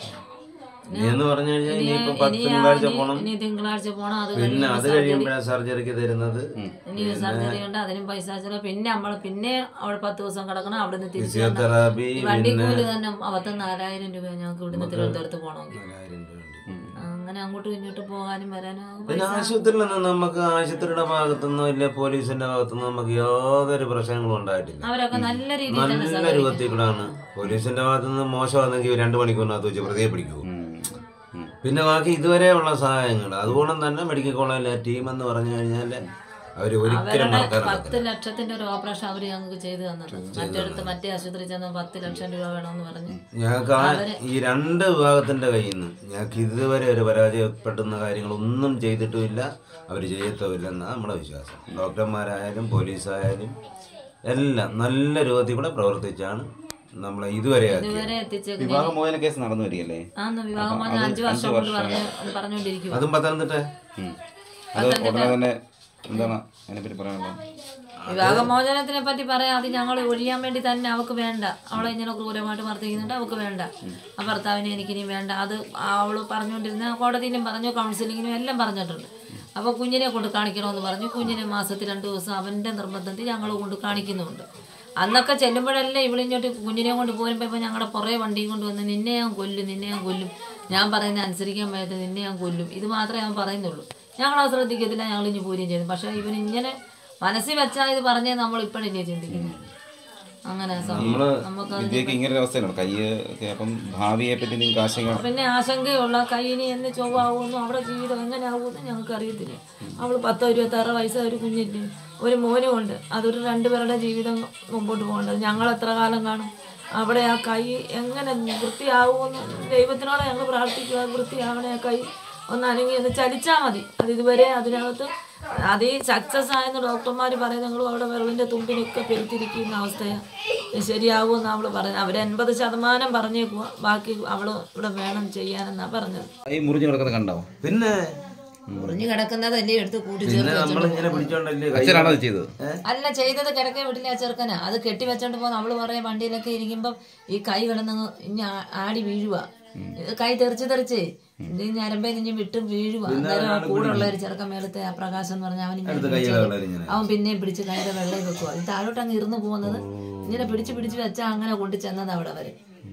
S4: ഇനി എന്ന് പറഞ്ഞു കഴിഞ്ഞാൽ
S1: ഇനി
S4: ഇനിയിപ്പോ പത്ത്
S1: ഇനി
S4: തിങ്കളാഴ്ച
S1: ഇനി-
S4: പോണം
S1: ഇനി തിങ്കളാഴ്ച പോണം അത്
S4: പിന്നെ
S1: കഴിഞ്ഞ്
S4: അത് കഴിയുമ്പോഴാണ് സർജറിക്ക് തരുന്നത്
S1: ഇനി സർജറി ഉണ്ട് അതിനും പൈസ ചെലവ് പിന്നെ നമ്മൾ പിന്നെ അവിടെ പത്ത് ദിവസം കിടക്കണം അവിടെ നിന്ന് തിരിച്ചു
S4: ഫിസിയോതെറാപ്പി
S1: വണ്ടി
S4: പിന്നെ
S1: കൂലി തന്നെ പത്ത് നാലായിരം രൂപ ഞങ്ങൾക്ക് ഇവിടുന്ന് തിരുവനന്തപുരത്ത് പോകണമെങ്കിൽ
S4: നാലായിരം രൂപ ഉണ്ട്.
S1: അങ്ങനെ അങ്ങോട്ടും ഇങ്ങോട്ടും പോകാനും വരാനും
S4: പിന്നെ ആശുപത്രിയിൽ നിന്ന് നമുക്ക് ആശുപത്രിയുടെ ഭാഗത്തുനിന്നോ ഇല്ല പോലീസിന്റെ ഭാഗത്തുനിന്നോ നമുക്ക് യാതൊരു പ്രശ്നങ്ങളും ഉണ്ടായിട്ടില്ല
S1: അവരൊക്കെ നല്ല രീതിയിൽ തന്നെ
S4: നല്ല
S1: സഹകരിക്കും
S4: രൂപത്തിൽ കൂടാണ് പോലീസിന്റെ ഭാഗത്തുനിന്ന് മോശമാണെങ്കിൽ രണ്ട് മണിക്കൂറിനകത്ത് വെച്ച് പ്രതിയെ പിടിക്കൂ
S3: ഉം. ഉം.
S4: പിന്നെ ബാക്കി ഇതുവരെയുള്ള സഹായങ്ങൾ അതുകൊണ്ട് തന്നെ മെഡിക്കൽ കോളേജിലെ ടീം എന്ന് പറഞ്ഞു കഴിഞ്ഞാൽ അവർ ഒരിക്കലും
S1: അവരുടെ
S4: മറക്കാൻ
S1: പത്ത് ലക്ഷത്തിന്റെ ഒരു ഓപ്പറേഷൻ അവർ ഞങ്ങൾക്ക് ചെയ്തു തന്നത് മറ്റടുത്ത് മറ്റേ ആശുപത്രി ചെന്ന് പത്ത് ലക്ഷം രൂപ വേണമെന്ന് പറഞ്ഞ്
S4: ഞങ്ങൾക്ക് ആ ഈ രണ്ട് വിഭാഗത്തിന്റെ കയ്യിൽ നിന്ന് ഞങ്ങൾക്ക് ഇതുവരെ ഒരു പരാജയപ്പെടുന്ന കാര്യങ്ങളൊന്നും ചെയ്തിട്ടുമില്ല അവർ ചെയ്യത്തുമില്ലെന്നാണ് നമ്മുടെ വിശ്വാസം ഡോക്ടർമാരായാലും പോലീസായാലും എല്ലാം നല്ല രൂപത്തിൽ കൂടെ പ്രവർത്തിച്ചാണ് നമ്മളെ ഇതുവരെ ആക്കിയത്
S1: ഇതുവരെ എത്തിച്ചേക്കുന്നത്
S3: വിവാഹമോചന കേസ് നടന്നു വരികയല്ലേ
S1: ആന്ന് വിവാഹം പറഞ്ഞ അഞ്ചു വർഷം കൊണ്ട് പറഞ്ഞ് പറഞ്ഞുകൊണ്ടിരിക്കുക
S4: അതും പത്തനംതിട്ട
S3: ഉം. അത് ഉടനെ തന്നെ എന്താണ് അതിനെപ്പറ്റി പറയാനുള്ളത്
S1: വിവാഹമോചനത്തിനെ പറ്റി പറയാം അത് ഞങ്ങൾ ഒഴിയാൻ വേണ്ടി തന്നെ അവക്ക് വേണ്ട അവളെ ഇങ്ങനെ ക്രൂരമായിട്ട് വർത്തിക്കുന്നുണ്ട് അവക്ക് വേണ്ട ആ ഭർത്താവിനെ എനിക്കിനി വേണ്ട അത് അവള് പറഞ്ഞുകൊണ്ടിരുന്ന കോടതിയിലും പറഞ്ഞു കൗൺസിലിങ്ങിനും എല്ലാം പറഞ്ഞിട്ടുണ്ട് അപ്പോൾ കുഞ്ഞിനെ കൊണ്ട് കാണിക്കണമെന്ന് പറഞ്ഞു കുഞ്ഞിനെ മാസത്തിൽ രണ്ട് ദിവസം അവൻ്റെ നിർബന്ധത്തിൽ ഞങ്ങൾ കൊണ്ട് കാണിക്കുന്നുമുണ്ട് അന്നൊക്കെ ചെല്ലുമ്പോഴല്ലേ ഇവളിങ്ങോട്ട് കുഞ്ഞിനെ കൊണ്ട് പോരുമ്പോൾ ഇപ്പോൾ ഞങ്ങളുടെ പുറകെ വണ്ടിയും കൊണ്ട് വന്ന് നിന്നെ ഞാൻ കൊല്ലും നിന്നെ ഞാൻ കൊല്ലും ഞാൻ പറയുന്നത് അനുസരിക്കാൻ വയ്യാത്ത നിന്നെ ഞാൻ കൊല്ലും ഇത് മാത്രമേ ഞാൻ പറയുന്നുള്ളൂ ഞങ്ങളത് ശ്രദ്ധിക്കത്തില്ല ഞങ്ങൾ ഇനി പൂരം ചെയ്തു പക്ഷെ ഇവൻ ഇങ്ങനെ മനസ്സിൽ വെച്ചാൽ ഇത് പറഞ്ഞേ നമ്മൾ ഇപ്പോഴല്ലേ ചിന്തിക്കുന്നത് അങ്ങനെ സം-
S3: നമ്മള്
S1: നമുക്ക്
S3: വിദ്യക്ക് ഇങ്ങനെ ഒരു അവസ്ഥയാണ് കൈ ഒക്കെ അപ്പം ഭാവിയെ പറ്റി നിങ്ങൾക്ക് ആശങ്ക
S1: പിന്നെ ആശങ്കയുള്ള കൈയിനി എന്ന് ചൊവ്വാകുമെന്നും അവിടെ ജീവിതം എങ്ങനെ ആകുമെന്നും ഞങ്ങൾക്ക് അറിയത്തില്ല അവൾ പത്തോ ഇരുപത്താറ് വയസ്സായ ഒരു കുഞ്ഞില്ലേ ഒരു മോനും ഉണ്ട് അതൊരു രണ്ടുപേരുടെ ജീവിതം മുമ്പോട്ട് പോകേണ്ടത് ഞങ്ങൾ എത്ര കാലം കാണും അവിടെ ആ കൈ എങ്ങനെ വൃത്തിയാകുമെന്ന് ദൈവത്തിനോട് ഞങ്ങൾ പ്രാർത്ഥിക്കുക വൃത്തിയാവണേ ആ കൈ ഒന്ന് അനങ്ങി ഒന്ന് ചലിച്ചാൽ മതി അത് ഇതുവരെ അതിനകത്ത് അത് ഈ സക്സസ് ആയെന്ന് ഡോക്ടർമാർ പറയുന്നത് ഞങ്ങൾ അവിടെ വിരലിൻ്റെ തുമ്പിനൊക്കെ പെരുത്തിരിക്കുന്ന അവസ്ഥയാണ് ശരിയാകുമെന്ന് അവൾ പറയുന്നത് അവർ എൺപത് ശതമാനം പറഞ്ഞേക്കുക ബാക്കി അവൾ ഇവിടെ വേണം ചെയ്യാനെന്നാണ് പറഞ്ഞത്
S3: ഈ മുറിഞ്ഞു കിടക്കുന്ന കണ്ടോ
S4: പിന്നെ
S1: മുറിഞ്ഞു കിടക്കുന്നതല്ലേ എടുത്ത് കൂട്ടി
S4: പിന്നെ
S1: ചേർത്ത്
S4: നമ്മളിങ്ങനെ പിടിച്ചോണ്ടല്ലേ കൈ
S3: അച്ഛനാണോ അത് ചെയ്തത്
S1: അല്ല ചെയ്തത് കിടക്കെ വീട്ടിലെ ആ ചെറുക്കനാ അത് കെട്ടി വെച്ചോണ്ട് പോകുന്ന അവള് പറയും വണ്ടിയിലൊക്കെ ഇരിക്കുമ്പം ഈ കൈ കിടന്ന് ഇനി ആ- ആടി വീഴുക ഇത് കൈ തെറിച്ച് തെറിച്ച് ഇത് ഈ ഞരമ്പേ ഇനി വിട്ട് വീഴുക അന്നേരം ആ കൂടെ ഉള്ള ഒരു ചെറുക്കൻ മേളത്തെ ആ പ്രകാശം എന്ന് പറഞ്ഞാൽ അവൻ ഇങ്ങനെ
S4: കൈ
S1: പിടിച്ച്
S4: ഇങ്ങനെ
S1: അവൻ പിന്നെയും പിടിച്ച് കൈയുടെ വെള്ളം വെക്കുക ഇത് താഴോട്ട് അങ്ങ് ഇരുന്ന് പോകുന്നത് ഇങ്ങനെ പിടിച്ച് പിടിച്ച് വെച്ചാൽ അങ്ങനെ കൊണ്ട് ചെന്നത് അവിടെ വരെ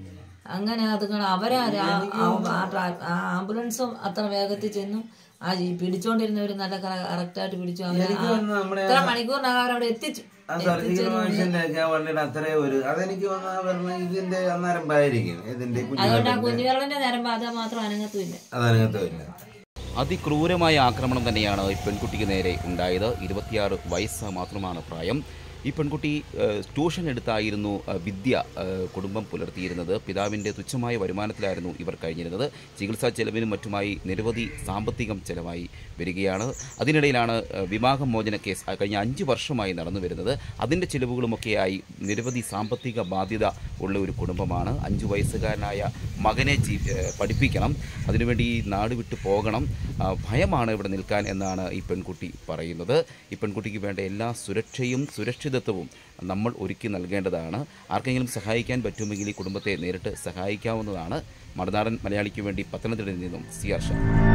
S1: അങ്ങനെ അത് കാണാം അവരെ ആ രാ- ആ- ആ ട്രാ- ആ ആംബുലൻസും അത്ര വേഗത്തിൽ ചെന്നു ആ ഈ പിടിച്ചോണ്ടിരുന്നവർ നല്ല കറക്റ്റായിട്ട് പിടിച്ചു അവരെ
S4: എനിക്ക്
S1: ആ-
S4: തോന്നുന്നു നമ്മുടെ
S1: ഇത്ര മണിക്കൂറിനകം അവരവിടെ എത്തിച്ചു
S4: ആ സർജിക്കൽ മനുഷ്യന്റെ ഒക്കെ ആ വണ്ടിയുടെ അത്രേ ഒരു അതെനിക്ക് തോന്നുന്നു ആ പറഞ്ഞ ഇതിന്റെ അന്നേരമ്പായിരിക്കും ഇതിന്റെ
S1: അതുകൊണ്ട് ആ
S4: കുഞ്ഞു
S1: കുഞ്ഞുവിരലിന്റെ നേരം അത് മാത്രം അനങ്ങത്തുമില്ല
S4: അതനകത്തുമില്ല
S3: അതിക്രൂരമായ ആക്രമണം തന്നെയാണ് ഈ പെൺകുട്ടിക്ക് നേരെ ഉണ്ടായത് ഇരുപത്തിയാറ് വയസ്സ് മാത്രമാണ് പ്രായം ഈ പെൺകുട്ടി ഏഹ്, ട്യൂഷൻ എടുത്തായിരുന്നു ഏഹ്, വിദ്യ ഏഹ്, കുടുംബം പുലർത്തിയിരുന്നത് പിതാവിൻ്റെ തുച്ഛമായ വരുമാനത്തിലായിരുന്നു ഇവർ കഴിഞ്ഞിരുന്നത് ചികിത്സാ ചെലവിനും മറ്റുമായി നിരവധി സാമ്പത്തികം ചെലവായി വരികയാണ് അതിനിടയിലാണ് ഏഹ്, വിവാഹമോചന കേസ് ആ, കഴിഞ്ഞ അഞ്ച് വർഷമായി നടന്നു വരുന്നത് അതിൻ്റെ ചിലവുകളുമൊക്കെയായി നിരവധി സാമ്പത്തിക ബാധ്യത ഉള്ള ഒരു കുടുംബമാണ് അഞ്ച് വയസ്സുകാരനായ മകനെ ജീ ഏഹ്, പഠിപ്പിക്കണം അതിനുവേണ്ടി ഈ നാട് വിട്ടു പോകണം ആ, ഭയമാണ് ഇവിടെ നിൽക്കാൻ എന്നാണ് ഈ പെൺകുട്ടി പറയുന്നത് ഈ പെൺകുട്ടിക്ക് വേണ്ട എല്ലാ സുരക്ഷയും സുരക്ഷിതത്വവും നമ്മൾ ഒരുക്കി നൽകേണ്ടതാണ് ആർക്കെങ്കിലും സഹായിക്കാൻ പറ്റുമെങ്കിൽ ഈ കുടുംബത്തെ നേരിട്ട് സഹായിക്കാവുന്നതാണ് മറുനാടൻ മലയാളിക്ക് വേണ്ടി പത്തനംതിട്ടയിൽ നിന്നും സി ആർ ഷാ